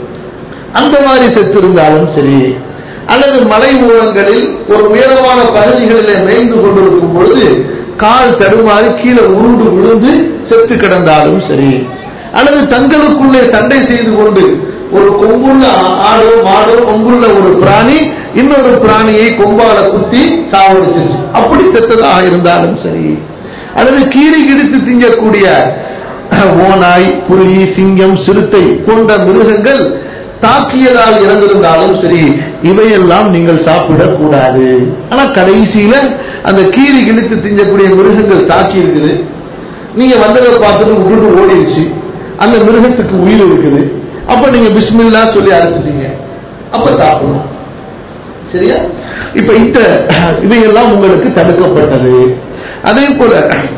அந்த மாதிரி செத்து இருந்தாலும் சரி அல்லது மலை ஓரங்களில் ஒரு உயரமான பகுதிகளிலே மேய்ந்து கொண்டிருக்கும் பொழுது கால் தடுமாறி கீழே உருண்டு விழுந்து செத்து கிடந்தாலும் சரி அல்லது தங்களுக்குள்ளே சண்டை செய்து கொண்டு ஒரு கொம்புள்ள ஆடோ மாடோ கொம்புள்ள ஒரு பிராணி இன்னொரு பிராணியை கொம்பால குத்தி சாவடிச்சிருச்சு அப்படி செத்ததாக இருந்தாலும் சரி அல்லது கீறி கிடித்து திங்கக்கூடிய ஓனாய் புலி சிங்கம் சிறுத்தை போன்ற மிருகங்கள் தாக்கியதால் இறந்திருந்தாலும் சரி இவையெல்லாம் நீங்கள் சாப்பிடக் கூடாது ஆனா கடைசியில அந்த கீறி கிழித்து திங்கக்கூடிய மிருகங்கள் தாக்கி இருக்குது நீங்க வந்ததை பார்த்துட்டு விட்டுட்டு ஓடிடுச்சு அந்த மிருகத்துக்கு உயிர் இருக்குது அப்ப நீங்க பிஸ்மில்லா சொல்லி அறுத்துட்டீங்க அப்ப சாப்பிடலாம் சரியா இப்ப இந்த இவையெல்லாம் உங்களுக்கு தடுக்கப்பட்டது அதே போல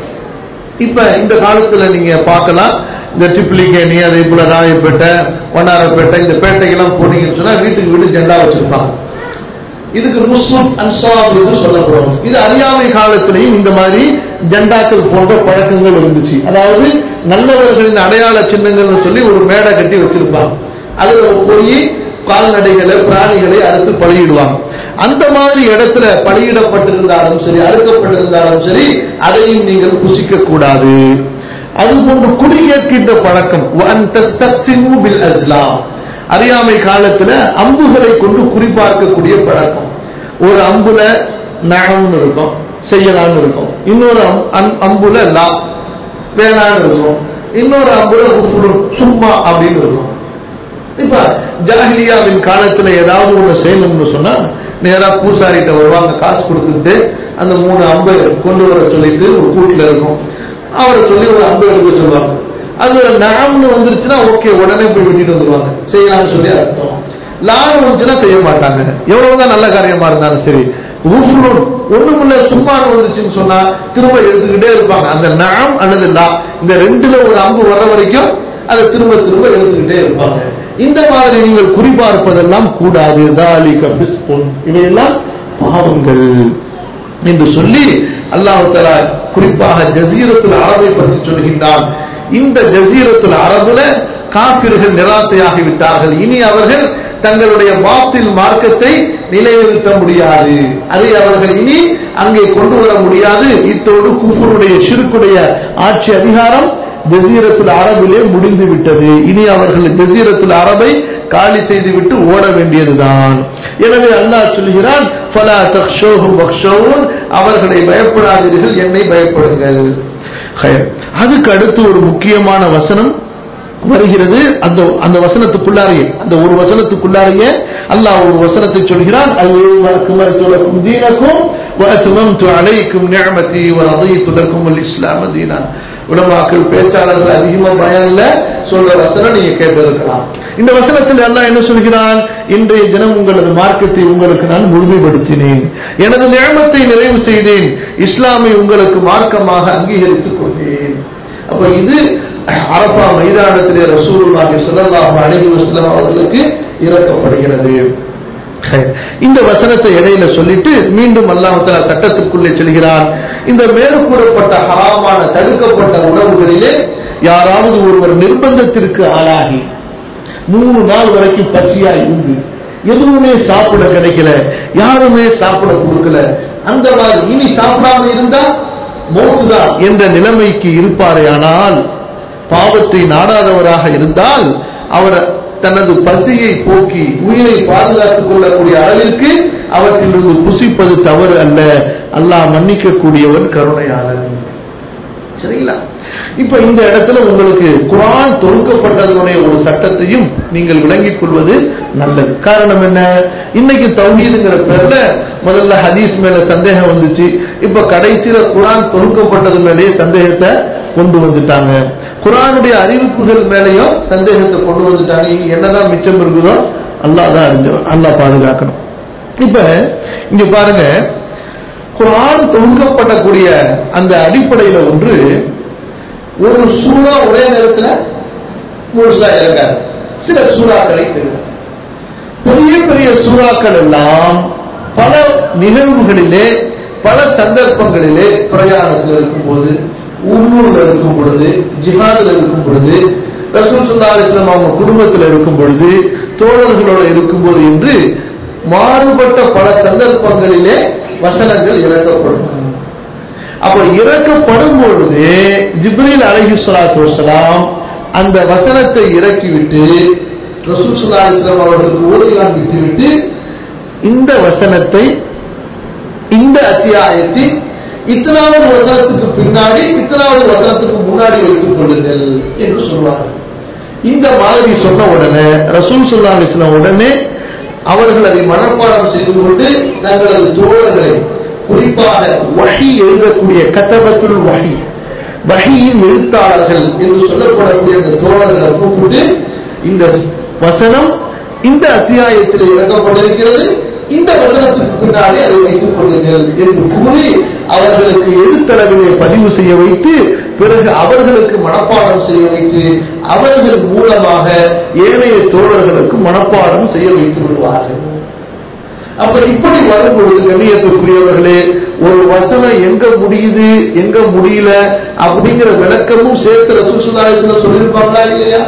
இப்ப இந்த காலத்துல நீங்க பார்க்கலாம் இந்த டிப்ளிகேணி அதே போல ராயப்பேட்டை வண்ணாரப்பேட்டை இந்த பேட்டைக்கெல்லாம் போனீங்கன்னு சொன்னா வீட்டுக்கு வீடு ஜெண்டா வச்சிருப்பாங்க இதுக்கு முஸ்லிம் அன்சாப் என்று சொல்லப்படும் இது அறியாமை காலத்திலையும் இந்த மாதிரி ஜெண்டாக்கள் போன்ற பழக்கங்கள் இருந்துச்சு அதாவது நல்லவர்களின் அடையாள சின்னங்கள்னு சொல்லி ஒரு மேடை கட்டி வச்சிருப்பாங்க அதுல போய் கால்நடைகளை பிராணிகளை அறுத்து பலியிடுவாங்க அந்த மாதிரி இடத்துல பலியிடப்பட்டிருந்தாலும் சரி அறுக்கப்பட்டிருந்தாலும் சரி அதையும் நீங்கள் புசிக்க கூடாது அதுபோன்று குடி கேட்கின்ற பழக்கம் அஸ்லாம் அறியாமை காலத்துல அம்புகளை கொண்டு குறிப்பார்க்கக்கூடிய பழக்கம் ஒரு அம்புல நகம்னு இருக்கும் செய்யலாம்னு இருக்கும் இன்னொரு அம்புல லா வேணான்னு இருக்கும் இன்னொரு அம்புல சும்மா அப்படின்னு இருக்கும் இப்ப ஜாஹிலியாவின் காலத்துல ஏதாவது ஒண்ணு செய்யணும்னு சொன்னா நேரா பூசாரிட்ட வருவாங்க காசு கொடுத்துட்டு அந்த மூணு அம்பு கொண்டு வர சொல்லிட்டு ஒரு கூட்டுல இருக்கும் அவரை சொல்லி ஒரு அம்பு எடுக்க சொல்லுவாங்க அது நாம்னு வந்துருச்சுன்னா ஓகே உடனே போய் வெட்டிட்டு வந்துருவாங்க செய்யலாம்னு சொல்லி அர்த்தம் லான்னு வந்துச்சுன்னா செய்ய மாட்டாங்க எவ்வளவுதான் நல்ல காரியமா இருந்தாலும் சரி ஒண்ணுமில்ல சும்மா வந்துச்சுன்னு சொன்னா திரும்ப எடுத்துக்கிட்டே இருப்பாங்க அந்த நாம் அல்லது லா இந்த ரெண்டுல ஒரு அம்பு வர்ற வரைக்கும் அதை திரும்ப திரும்ப எடுத்துக்கிட்டே இருப்பாங்க இந்த மாதிரி நீங்கள் குறிப்பார்ப்பதெல்லாம் கூடாது தாலிக பிஸ்புன் இவையெல்லாம் பாவங்கள் என்று சொல்லி அல்லாஹு தலா குறிப்பாக ஜசீரத்துல் அரபை பற்றி சொல்கின்றான் இந்த ஜசீரத்துல் அரபுல காபிர்கள் நிராசையாகி விட்டார்கள் இனி அவர்கள் தங்களுடைய பாத்தில் மார்க்கத்தை நிலைநிறுத்த முடியாது அதை அவர்கள் இனி அங்கே கொண்டு வர முடியாது இத்தோடு குஃபருடைய சிறுக்குடைய ஆட்சி அதிகாரம் ஜசீரத்துல் அரபிலே முடிந்து விட்டது இனி அவர்கள் ஜசீரத்துல் அரபை காலி செய்துவிட்டு ஓட வேண்டியதுதான் எனவே அல்லாஹ் சொல்கிறான் ஃபலா தக்ஷோஹும் பக்ஷோவும் அவர்களை பயப்படாதீர்கள் என்னை பயப்படுங்கள் அதுக்கு அடுத்து ஒரு முக்கியமான வசனம் வருகிறது அந்த அந்த வசனத்துக்குள்ளாரையே அந்த ஒரு வசனத்துக்குள்ளாரையே அல்லாஹ் ஒரு வசனத்தை சொல்கிறான் தீனக்கும் وأتممت عليكم نعمتي ورضيت لكم الإسلام دينا உலமாக்கள் பேச்சாளர்கள் அதிகமா பயன்ல சொல்ற வசனம் நீங்க கேட்டிருக்கலாம் இந்த வசனத்தில் அல்லாஹ் என்ன சொல்கிறான் இன்றைய தினம் உங்களது மார்க்கத்தை உங்களுக்கு நான் முழுமைப்படுத்தினேன் எனது நியமத்தை நிறைவு செய்தேன் இஸ்லாமை உங்களுக்கு மார்க்கமாக அங்கீகரித்துக் கொண்டேன் அப்ப இது அரபா மைதானத்திலே ரசூலுல்லாஹி ஸல்லல்லாஹு அலைஹி வஸல்லம் அவர்களுக்கு இறக்கப்படுகிறது இந்த வசனத்தை இடையில சொல்லிட்டு மீண்டும் அல்லாஹால சட்டத்திற்குள்ளே செல்கிறான் இந்த மேற்கூறப்பட்ட ஹராமான தடுக்கப்பட்ட உணவுகளிலே யாராவது ஒருவர் நிர்பந்தத்திற்கு ஆளாகி மூணு நாள் வரைக்கும் பசியா இருந்து எதுவுமே சாப்பிட கிடைக்கல யாருமே சாப்பிட கொடுக்கல அந்த மாதிரி இனி சாப்பிடாம இருந்தா மோத்துதான் என்ற நிலைமைக்கு இருப்பாரே ஆனால் பாவத்தை நாடாதவராக இருந்தால் அவர் தனது பசியை போக்கி உயிரை பாதுகாத்துக் கொள்ளக்கூடிய அளவிற்கு அவற்றிலிருந்து புசிப்பது தவறு அல்ல அல்லாஹ் மன்னிக்க கூடியவன் கருணையாளன் சரிங்களா இப்ப இந்த இடத்துல உங்களுக்கு குரான் தொகுக்கப்பட்டதனுடைய ஒரு சட்டத்தையும் நீங்கள் விளங்கிக் கொள்வது நல்லது காரணம் என்ன இன்னைக்கு தௌஹீதுங்கிற பேர்ல முதல்ல ஹதீஸ் மேல சந்தேகம் வந்துச்சு இப்ப கடைசியில குரான் தொகுக்கப்பட்டது மேலேயே சந்தேகத்தை கொண்டு வந்துட்டாங்க குரானுடைய அறிவிப்புகள் மேலேயும் சந்தேகத்தை கொண்டு வந்துட்டாங்க இனி என்னதான் மிச்சம் இருக்குதோ அல்லாஹ் தான் அறிஞ்சவன் அல்லாஹ் பாதுகாக்கணும் இப்ப இங்க பாருங்க குரான் தொகுக்கப்படக்கூடிய அந்த அடிப்படையில ஒன்று ஒரு சூறா ஒரே நேரத்துல முழுசா இறங்காது சில சூறாக்களை தெரியும் பெரிய பெரிய சூறாக்கள் எல்லாம் பல நிகழ்வுகளிலே பல சந்தர்ப்பங்களிலே பிரயாணத்தில் இருக்கும்போது உள்ளூர்ல இருக்கும் பொழுது ஜிஹாதுல இருக்கும் பொழுது ரசூல் சுல்லா அலிஸ்லாம் அவங்க குடும்பத்தில் இருக்கும் பொழுது தோழர்களோடு இருக்கும்போது என்று மாறுபட்ட பல சந்தர்ப்பங்களிலே வசனங்கள் இறக்கப்படும் அப்ப இறக்கப்படும் பொழுது ஜிப்ரீல் அலஹி சலாத்து வசலாம் அந்த வசனத்தை இறக்கிவிட்டு ரசூல் சுல்லா அலிஸ்லாம் அவர்களுக்கு ஓதி காண்பித்து விட்டு இந்த வசனத்தை இந்த அத்தியாயத்தில் இத்தனாவது வசனத்துக்கு பின்னாடி இத்தனாவது வசனத்துக்கு முன்னாடி வைத்துக் கொள்ளுங்கள் என்று சொல்வார்கள் இந்த மாதிரி சொன்ன உடனே ரசூல் சுல்லா அலிஸ்லாம் உடனே அவர்கள் அதை மனப்பாடம் செய்து கொண்டு தங்களது தோழர்களை குறிப்பாக வகி எழுதக்கூடிய கத்தபத்துள் வகி வகியின் எழுத்தாளர்கள் என்று சொல்லப்படக்கூடிய அந்த தோழர்களை கூப்பிட்டு இந்த வசனம் இந்த அத்தியாயத்தில் இறக்கப்பட்டிருக்கிறது இந்த வசனத்துக்கு பின்னாடி அதை வைத்துக் கொள்ளுங்கள் என்று கூறி அவர்களுக்கு எழுத்தளவிலே பதிவு செய்ய வைத்து பிறகு அவர்களுக்கு மனப்பாடம் செய்ய வைத்து அவர்கள் மூலமாக ஏனைய தோழர்களுக்கு மனப்பாடம் செய்ய வைத்து விடுவார்கள் அப்ப இப்படி வரும் பொழுது கண்ணியத்துக்குரியவர்களே ஒரு வசனம் எங்க முடியுது எங்க முடியல அப்படிங்கிற விளக்கமும் சேர்த்து ரசூல் சுதாரத்துல சொல்லியிருப்பாங்களா இல்லையா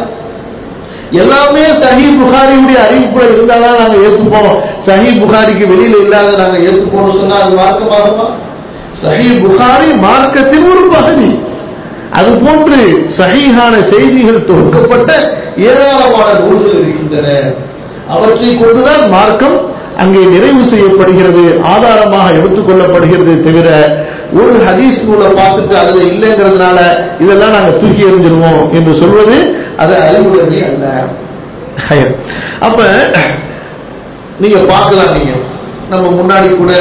எல்லாமே சஹி புகாரியுடைய அறிவிப்புல இருந்தாதான் நாங்க ஏத்துப்போம் சஹி புகாரிக்கு வெளியில இல்லாத நாங்க ஏத்துப்போம்னு சொன்னா அது மார்க்கமாகுமா சஹி புகாரி மார்க்கத்தின் ஒரு பகுதி அது போன்று சஹீஹான செய்திகள் தொகுக்கப்பட்ட ஏராளமான நூல்கள் இருக்கின்றன அவற்றை கொண்டுதான் மார்க்கம் அங்கே நிறைவு செய்யப்படுகிறது ஆதாரமாக எடுத்துக்கொள்ளப்படுகிறது தவிர ஒரு ஹதீஸ் நூலை பார்த்துட்டு அதுல இல்லைங்கிறதுனால இதெல்லாம் நாங்க தூக்கி எறிஞ்சிருவோம் என்று சொல்வது அது அறிவுடைமை அல்ல ஹயர். அப்ப நீங்க பார்க்கலாம் நீங்க நம்ம முன்னாடி கூட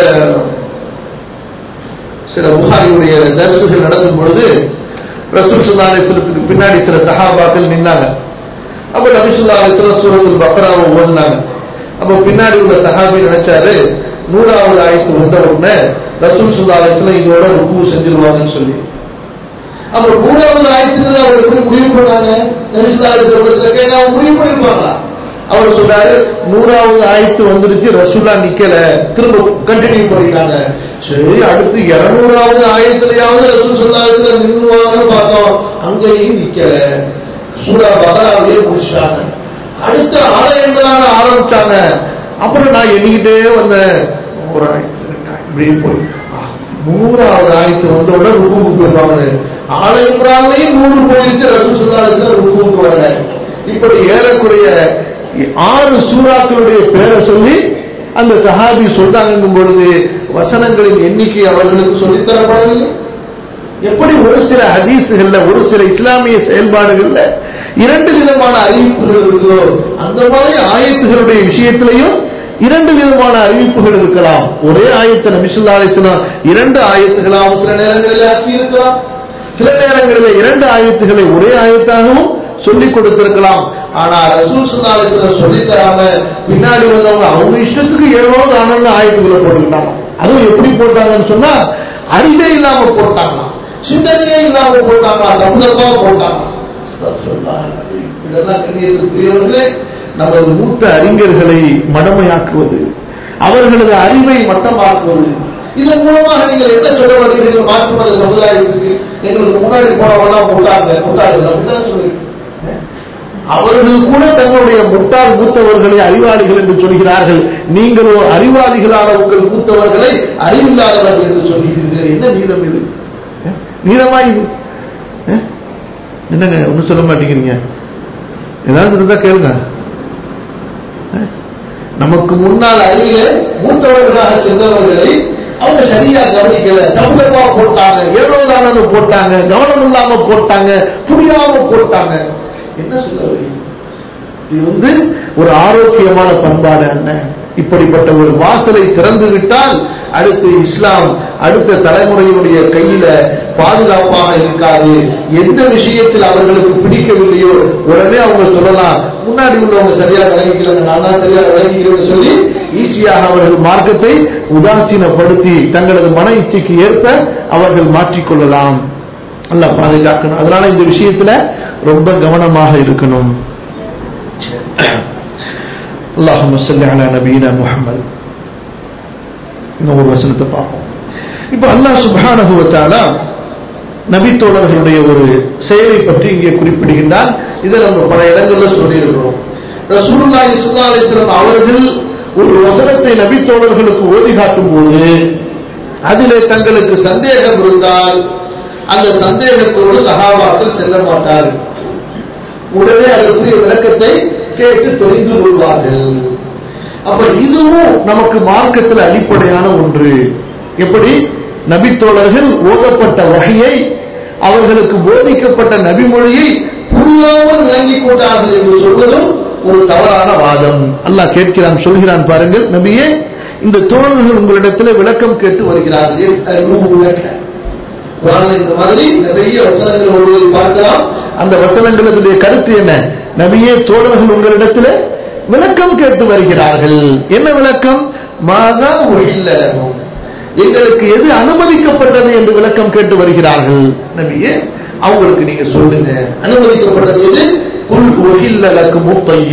சில புகாரியுடைய தரிசுகள் நடக்கும் பொழுது ரசூல் சுல்லா அலிஸ்லத்துக்கு பின்னாடி சில சஹாபாக்கள் நின்னாங்க அப்ப நபி சுல்லா அலிஸ்லாம் சூரத்துல் பக்ராவை ஓதுனாங்க அப்ப பின்னாடி உள்ள சஹாபி நினைச்சாரு நூறாவது ஆயத்து வந்த உடனே ரசூல் சுல்லா அலிஸ்லாம் இதோட ருக்கு செஞ்சிருவாங்கன்னு சொல்லி அப்ப நூறாவது ஆயத்துல அவர் எப்படி முடிவு பண்ணாங்க நபி சுல்லா அலிஸ்லாம் கேட்க அவங்க முடிவு பண்ணிருப்பாங்களா அவர் சொல்றாரு நூறாவது ஆயத்து வந்துருச்சு ரசூல்லா நிக்கல திரும்ப கண்டினியூ பண்ணிட்டாங்க சரி அடுத்து இருநூறாவது ஆயத்திலேயாவது ரசூல் சொல்லாதத்துல நின்றுவாங்கன்னு பார்த்தோம் அங்கேயும் நிக்கல சூரா பகராவிலேயே முடிச்சாங்க அடுத்த ஆலயங்களாக ஆரம்பிச்சாங்க அப்புறம் நான் எண்ணிக்கிட்டே வந்தேன் ஒரு ஆயத்து ரெண்டு ஆயத்து, இப்படியே போய் ஆ, நூறாவது ஆயத்து வந்த உடனே ருக்குவுக்கு போயிருவாங்க ஆலயங்களாலேயும் நூறு போயிருச்சு ரசூல் சொல்லாதத்துல ருக்குவுக்கு வரல இப்படி ஏறக்குறைய ஆறு சூறாக்களுடைய பேரை சொல்லி அந்த சஹாபி சொல்றாங்கும் பொழுது வசனங்களின் எண்ணிக்கை அவர்களுக்கு சொல்லித்தரப்படவில்லை எப்படி ஒரு சில ஹதீஸுகள்ல ஒரு சில இஸ்லாமிய செயல்பாடுகள்ல இரண்டு விதமான அறிவிப்புகள் இருக்குதோ அந்த மாதிரி ஆயத்துகளுடைய விஷயத்திலையும் இரண்டு விதமான அறிவிப்புகள் இருக்கலாம் ஒரே ஆயத்தை நபிசுல்லா அலிஸ்லாம் இரண்டு ஆயத்துகளாகவும் சில நேரங்களில் ஆக்கி இருக்கலாம் சில நேரங்களில் இரண்டு ஆயத்துகளை ஒரே ஆயத்தாகவும் சொல்லிக் கொடுத்திருக்கலாம் ஆனா ரசூல் சுல்லா அலிஸ்லாம் சொல்லி தராம பின்னாடி வந்தவங்க அவங்க இஷ்டத்துக்கு ஏழோ தானம்னு ஆயத்துக்களை போட்டுக்கிட்டாங்க அதுவும் எப்படி போட்டாங்கன்னு சொன்னா அறிவே இல்லாம போட்டாங்களாம் சிந்தனையே இல்லாம போட்டாங்களா தப்புதப்பா போட்டாங்களா அஸ்தக்ஃபிருல்லாஹ் அல்-அஸீம். இதெல்லாம் கண்ணியத்துக்குரியவர்களே நமது மூத்த அறிஞர்களை மடமையாக்குவது அவர்களது அறிவை மட்டமாக்குவது இதன் மூலமாக நீங்கள் என்ன சொல்ல வருகிறீர்கள் மாற்றுமத சமுதாயத்துக்கு எங்களுக்கு முன்னாடி போனவெல்லாம் போட்டாங்க போட்டார்கள் அப்படிதான் சொல்லுவீங்க அவர்கள் கூட தங்களுடைய முட்டாள் மூத்தவர்களை அறிவாளிகள் என்று சொல்கிறார்கள் நீங்களோ அறிவாளிகளான உங்கள் மூத்தவர்களை அறிவில்லாதவர்கள் என்று சொல்கிறீர்கள் என்ன நீதம் இது அஹ்? நீதமா இது அஹ்? என்னங்க ஒன்றும் சொல்ல மாட்டேங்கிறீங்க ஏதாவது இருந்தா கேளுங்க அஹ்? நமக்கு முன்னால் அறிவிலே மூத்தவர்களாக சென்றவர்களை அவங்க சரியா கவனிக்கல தப்பு தப்பா போட்டாங்க ஏனோதானு போட்டாங்க கவனம் இல்லாம போட்டாங்க புரியாம போட்டாங்க என்ன சொல்ல வரீங்க இது வந்து ஒரு ஆரோக்கியமான பண்பாடு என்ன இப்படிப்பட்ட ஒரு வாசலை திறந்து விட்டால் அடுத்து இஸ்லாம் அடுத்த தலைமுறையினுடைய கையில பாதுகாப்பாக இருக்காது எந்த விஷயத்தில் அவர்களுக்கு பிடிக்கவில்லையோ உடனே அவங்க சொல்லலாம் முன்னாடி உள்ளவங்க சரியா விளங்கிக்கலங்க நான் தான் சரியா விளங்கிக்கிறேன்னு சொல்லி ஈஸியாக அவர்கள் மார்க்கத்தை உதாசீனப்படுத்தி தங்களது மன இச்சைக்கு ஏற்ப அவர்கள் மாற்றிக்கொள்ளலாம் அல்ல பாதுகாக்கணும் அதனால இந்த விஷயத்துல ரொம்ப கவனமாக இருக்கணும் اللهم صل على نبينا முஹம்மது இன்னும் ஒரு வசனத்தை பார்ப்போம் இப்ப அல்லாஹ் சுப்ஹானஹு வ தஆலா நபி தோழர்களுடைய ஒரு செயலை பற்றி இங்கே குறிப்பிடுகின்றார் இதை நம்ம பல இடங்கள்ல சொல்லியிருக்கிறோம் ரசூலுல்லாஹி ஸல்லல்லாஹு அலைஹி வஸல்லம் அவர்கள் ஒரு வசனத்தை நபி தோழர்களுக்கு ஓதி காட்டும் போது அதிலே தங்களுக்கு சந்தேகம் இருந்தால் அந்த சந்தேகத்தோடு சகாபாக்கள் செல்ல மாட்டார்கள் உடனே அதற்குரிய விளக்கத்தை கேட்டு தெரிந்து கொள்வார்கள் அப்ப இதுவும் நமக்கு மார்க்கத்தில் அடிப்படையான ஒன்று எப்படி நபித்தோழர்கள் ஓதப்பட்ட வகையை அவர்களுக்கு போதிக்கப்பட்ட நபிமொழியை புரியாமல் விளங்கிக் கொண்டார்கள் என்று சொல்வதும் ஒரு தவறான வாதம் அல்லாஹ் கேட்கிறான் சொல்கிறான் பாருங்கள் நபியே இந்த தோழர்கள் உங்களிடத்தில் விளக்கம் கேட்டு வருகிறார்கள் எஸ் குரான்ல இந்த மாதிரி நிறைய வசனங்கள் வருவதை பார்க்கலாம் அந்த வசனங்களுடைய கருத்து என்ன நபியே தோழர்கள் உங்களிடத்தில் விளக்கம் கேட்டு வருகிறார்கள் என்ன விளக்கம் மாதா ஒழில்லகும் எங்களுக்கு எது அனுமதிக்கப்பட்டது என்று விளக்கம் கேட்டு வருகிறார்கள் நபியே அவங்களுக்கு நீங்க சொல்லுங்க அனுமதிக்கப்பட்டது எது உள் ஒழில்லகும்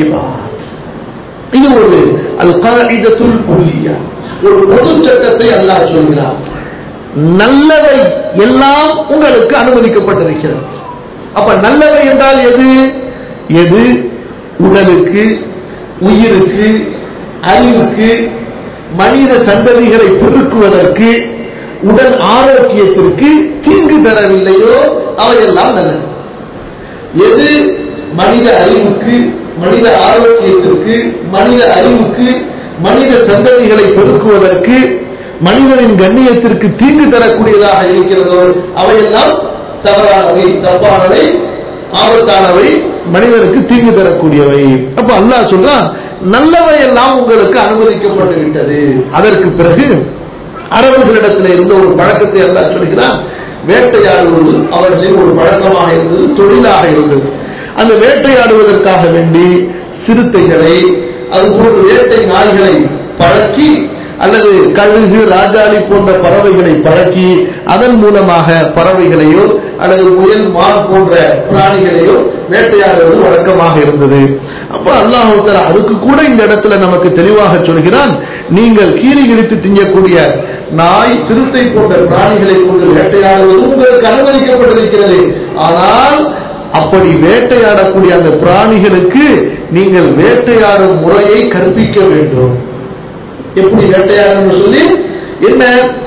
இது ஒரு அல் காயிதத்துல் குல்லியா ஒரு பொது சட்டத்தை அல்லாஹ் சொல்கிறார் நல்லவை எல்லாம் உங்களுக்கு அனுமதிக்கப்பட்டிருக்கிறது அப்ப நல்லவை என்றால் எது எது உடலுக்கு உயிருக்கு அறிவுக்கு மனித சந்ததிகளை பெருக்குவதற்கு உடல் ஆரோக்கியத்திற்கு தீங்கு தரவில்லையோ அவையெல்லாம் நல்லது எது மனித அறிவுக்கு மனித ஆரோக்கியத்திற்கு மனித அறிவுக்கு மனித சந்ததிகளை பெருக்குவதற்கு மனிதனின் கண்ணியத்திற்கு தீங்கு தரக்கூடியதாக இருக்கிறதோ அவையெல்லாம் தவறானவை தப்பானவை ஆபத்தானவை மனிதனுக்கு தீங்கு தரக்கூடியவை அப்ப அல்லாஹ் சொல்றான் நல்லவை எல்லாம் உங்களுக்கு அனுமதிக்கப்பட்டு விட்டது அதற்கு பிறகு அரபுகளிடத்தில் இருந்த ஒரு பழக்கத்தை அல்லாஹ் சொல்கிறான் வேட்டையாடுவது அவர்களின் ஒரு பழக்கமாக இருந்தது தொழிலாக இருந்தது அந்த வேட்டையாடுவதற்காக வேண்டி சிறுத்தைகளை அதுபோன்று வேட்டை நாய்களை பழக்கி அல்லது கழுகு ராஜாளி போன்ற பறவைகளை பழக்கி அதன் மூலமாக பறவைகளையோ அல்லது முயல் மான் போன்ற பிராணிகளையோ வேட்டையாடுவது வழக்கமாக இருந்தது அப்ப அல்லாஹால அதுக்கு கூட இந்த இடத்துல நமக்கு தெளிவாக சொல்கிறான் நீங்கள் கீறி இடித்து திங்கக்கூடிய நாய் சிறுத்தை போன்ற பிராணிகளை கொண்டு வேட்டையாடுவது உங்களுக்கு அனுமதிக்கப்பட்டிருக்கிறது ஆனால் அப்படி வேட்டையாடக்கூடிய அந்த பிராணிகளுக்கு நீங்கள் வேட்டையாடும் முறையை கற்பிக்க வேண்டும் எப்படி வேட்டையாடணும்னு சொல்லி என்ன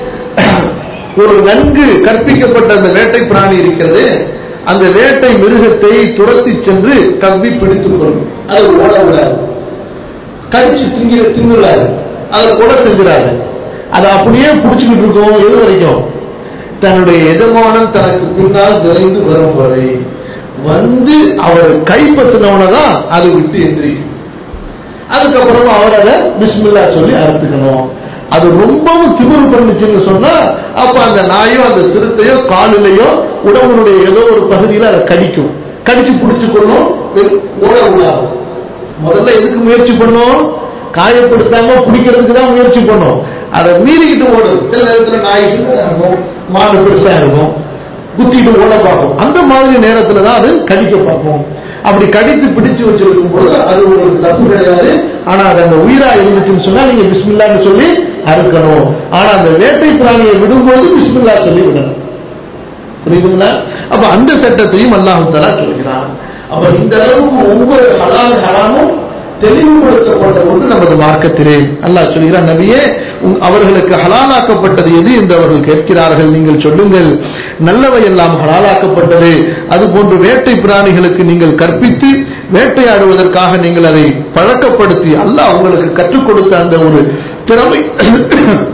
ஒரு நன்கு கற்பிக்கப்பட்ட அந்த வேட்டை பிராணி இருக்கிறது அந்த வேட்டை மிருகத்தை துரத்தி சென்று கவ்வி பிடித்துக் கொள்ளும் அது ஓட விடாது கடிச்சு திங்க திங்குறாரு அதை கொலை செஞ்சிடாது அதை அப்படியே பிடிச்சுக்கிட்டு இருக்கோம் எது வரைக்கும் தன்னுடைய எஜமானன் தனக்கு பின்னால் விரைந்து வரும் வரை வந்து அவர் கைப்பற்றினவனதான் அது விட்டு எந்திரிக்கும் அதுக்கப்புறமா அவர் அதை பிஸ்மில்லா சொல்லி அறுத்துக்கணும் அது ரொம்பவும் திமிரு பண்ணுச்சுன்னு சொன்னா அப்ப அந்த நாயோ அந்த சிறுத்தையோ காலிலையோ உடம்புடைய ஏதோ ஒரு பகுதியில் அதை கடிக்கும் கடிச்சு பிடிச்சு கொள்ளும் ஓட விடாது முதல்ல எதுக்கு முயற்சி பண்ணும் காயப்படுத்தாம பிடிக்கிறதுக்கு தான் முயற்சி பண்ணும் அதை மீறிக்கிட்டு ஓடுது சில நேரத்தில் நாய் சின்னதா இருக்கும் மாடு பெருசா இருக்கும் குத்திட்டு ஓட பார்க்கும் அந்த மாதிரி நேரத்துல தான் அது கடிக்க பார்க்கும் அப்படி கடித்து பிடிச்சு வச்சிருக்கும் போது அது உங்களுக்கு தப்பு கிடையாது ஆனா அது அந்த உயிரா இருந்துச்சுன்னு சொன்னா நீங்க பிஸ்மில்லான்னு சொல்லி அறுக்கணும் ஆனா அந்த வேட்டை பிராணியை விடும்போது பிஸ்மில்லா சொல்லி விடணும் புரியுதுங்களா அப்ப அந்த சட்டத்தையும் அல்லாஹு தலா சொல்கிறான் அப்ப இந்த அளவுக்கு ஒவ்வொரு ஹலால் ஹராமும் தெளிவுபடுத்தப்பட்ட ஒன்று நமது மார்க்கத்திலே அல்லாஹ் சொல்கிறான் நபியே அவர்களுக்கு ஹலாலாக்கப்பட்டது எது என்று அவர்கள் கேட்கிறார்கள் நீங்கள் சொல்லுங்கள் நல்லவை எல்லாம் ஹலாலாக்கப்பட்டது அதுபோன்று வேட்டை பிராணிகளுக்கு நீங்கள் கற்பித்து வேட்டையாடுவதற்காக நீங்கள் அதை பழக்கப்படுத்தி அல்லாஹ் உங்களுக்கு கற்றுக் கொடுத்த அந்த ஒரு திறமை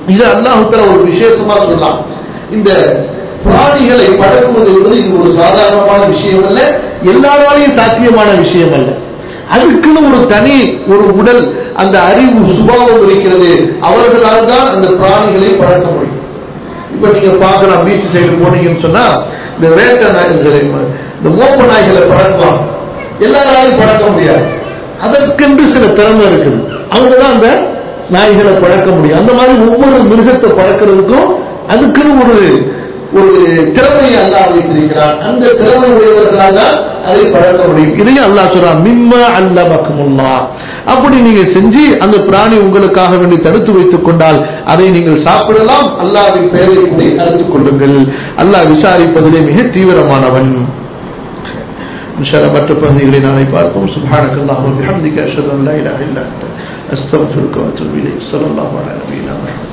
இது அல்லாஹுத்தல ஒரு விசேஷமா சொல்லலாம் இந்த பிராணிகளை பழக்குவது என்பது இது ஒரு சாதாரணமான விஷயம் அல்ல எல்லாராலையும் சாத்தியமான விஷயம் அல்ல அதுக்குன்னு ஒரு தனி ஒரு உடல் அந்த அறிவு சுபாவம் இருக்கிறது அவர்களால் தான் அந்த பிராணிகளை பழக்க முடியும் இப்ப நீங்க பார்க்கலாம் பீச் சைடு போனீங்கன்னு சொன்னா இந்த வேட்டை நாய் இந்த மோப்ப நாய்களை பழக்குவாங்க எல்லாராலையும் பழக்க முடியாது அதற்கென்று சில திறமை இருக்குது அவங்க தான் அந்த நாய்களை பழக்க முடியும் அந்த மாதிரி ஒவ்வொரு மிருகத்தை பழக்கிறதுக்கும் அதுக்குன்னு ஒரு ஒரு திறமையை அல்லாஹ் வைத்திருக்கிறான் அந்த திறமை உடையவர்களால் தான் அதை பழக்க முடியும் இதையும் அல்லாஹ் சொல்றான் மிம்மா அல்ல பக்கமுல்லா அப்படி நீங்க செஞ்சு அந்த பிராணி உங்களுக்காக வேண்டி தடுத்து வைத்துக் கொண்டால் அதை நீங்கள் சாப்பிடலாம் அல்லாவின் பெயரை கூட அறிந்து கொள்ளுங்கள் அல்லாஹ் விசாரிப்பதிலே மிக தீவிரமானவன் إن شاء الله மற்ற பகுதிகளை நாளை பார்ப்போம் سبحانك اللهم وبحمدك أشهد أن لا إله إلا أنت أستغفرك وأتوب إليك صلى الله على نبينا محمد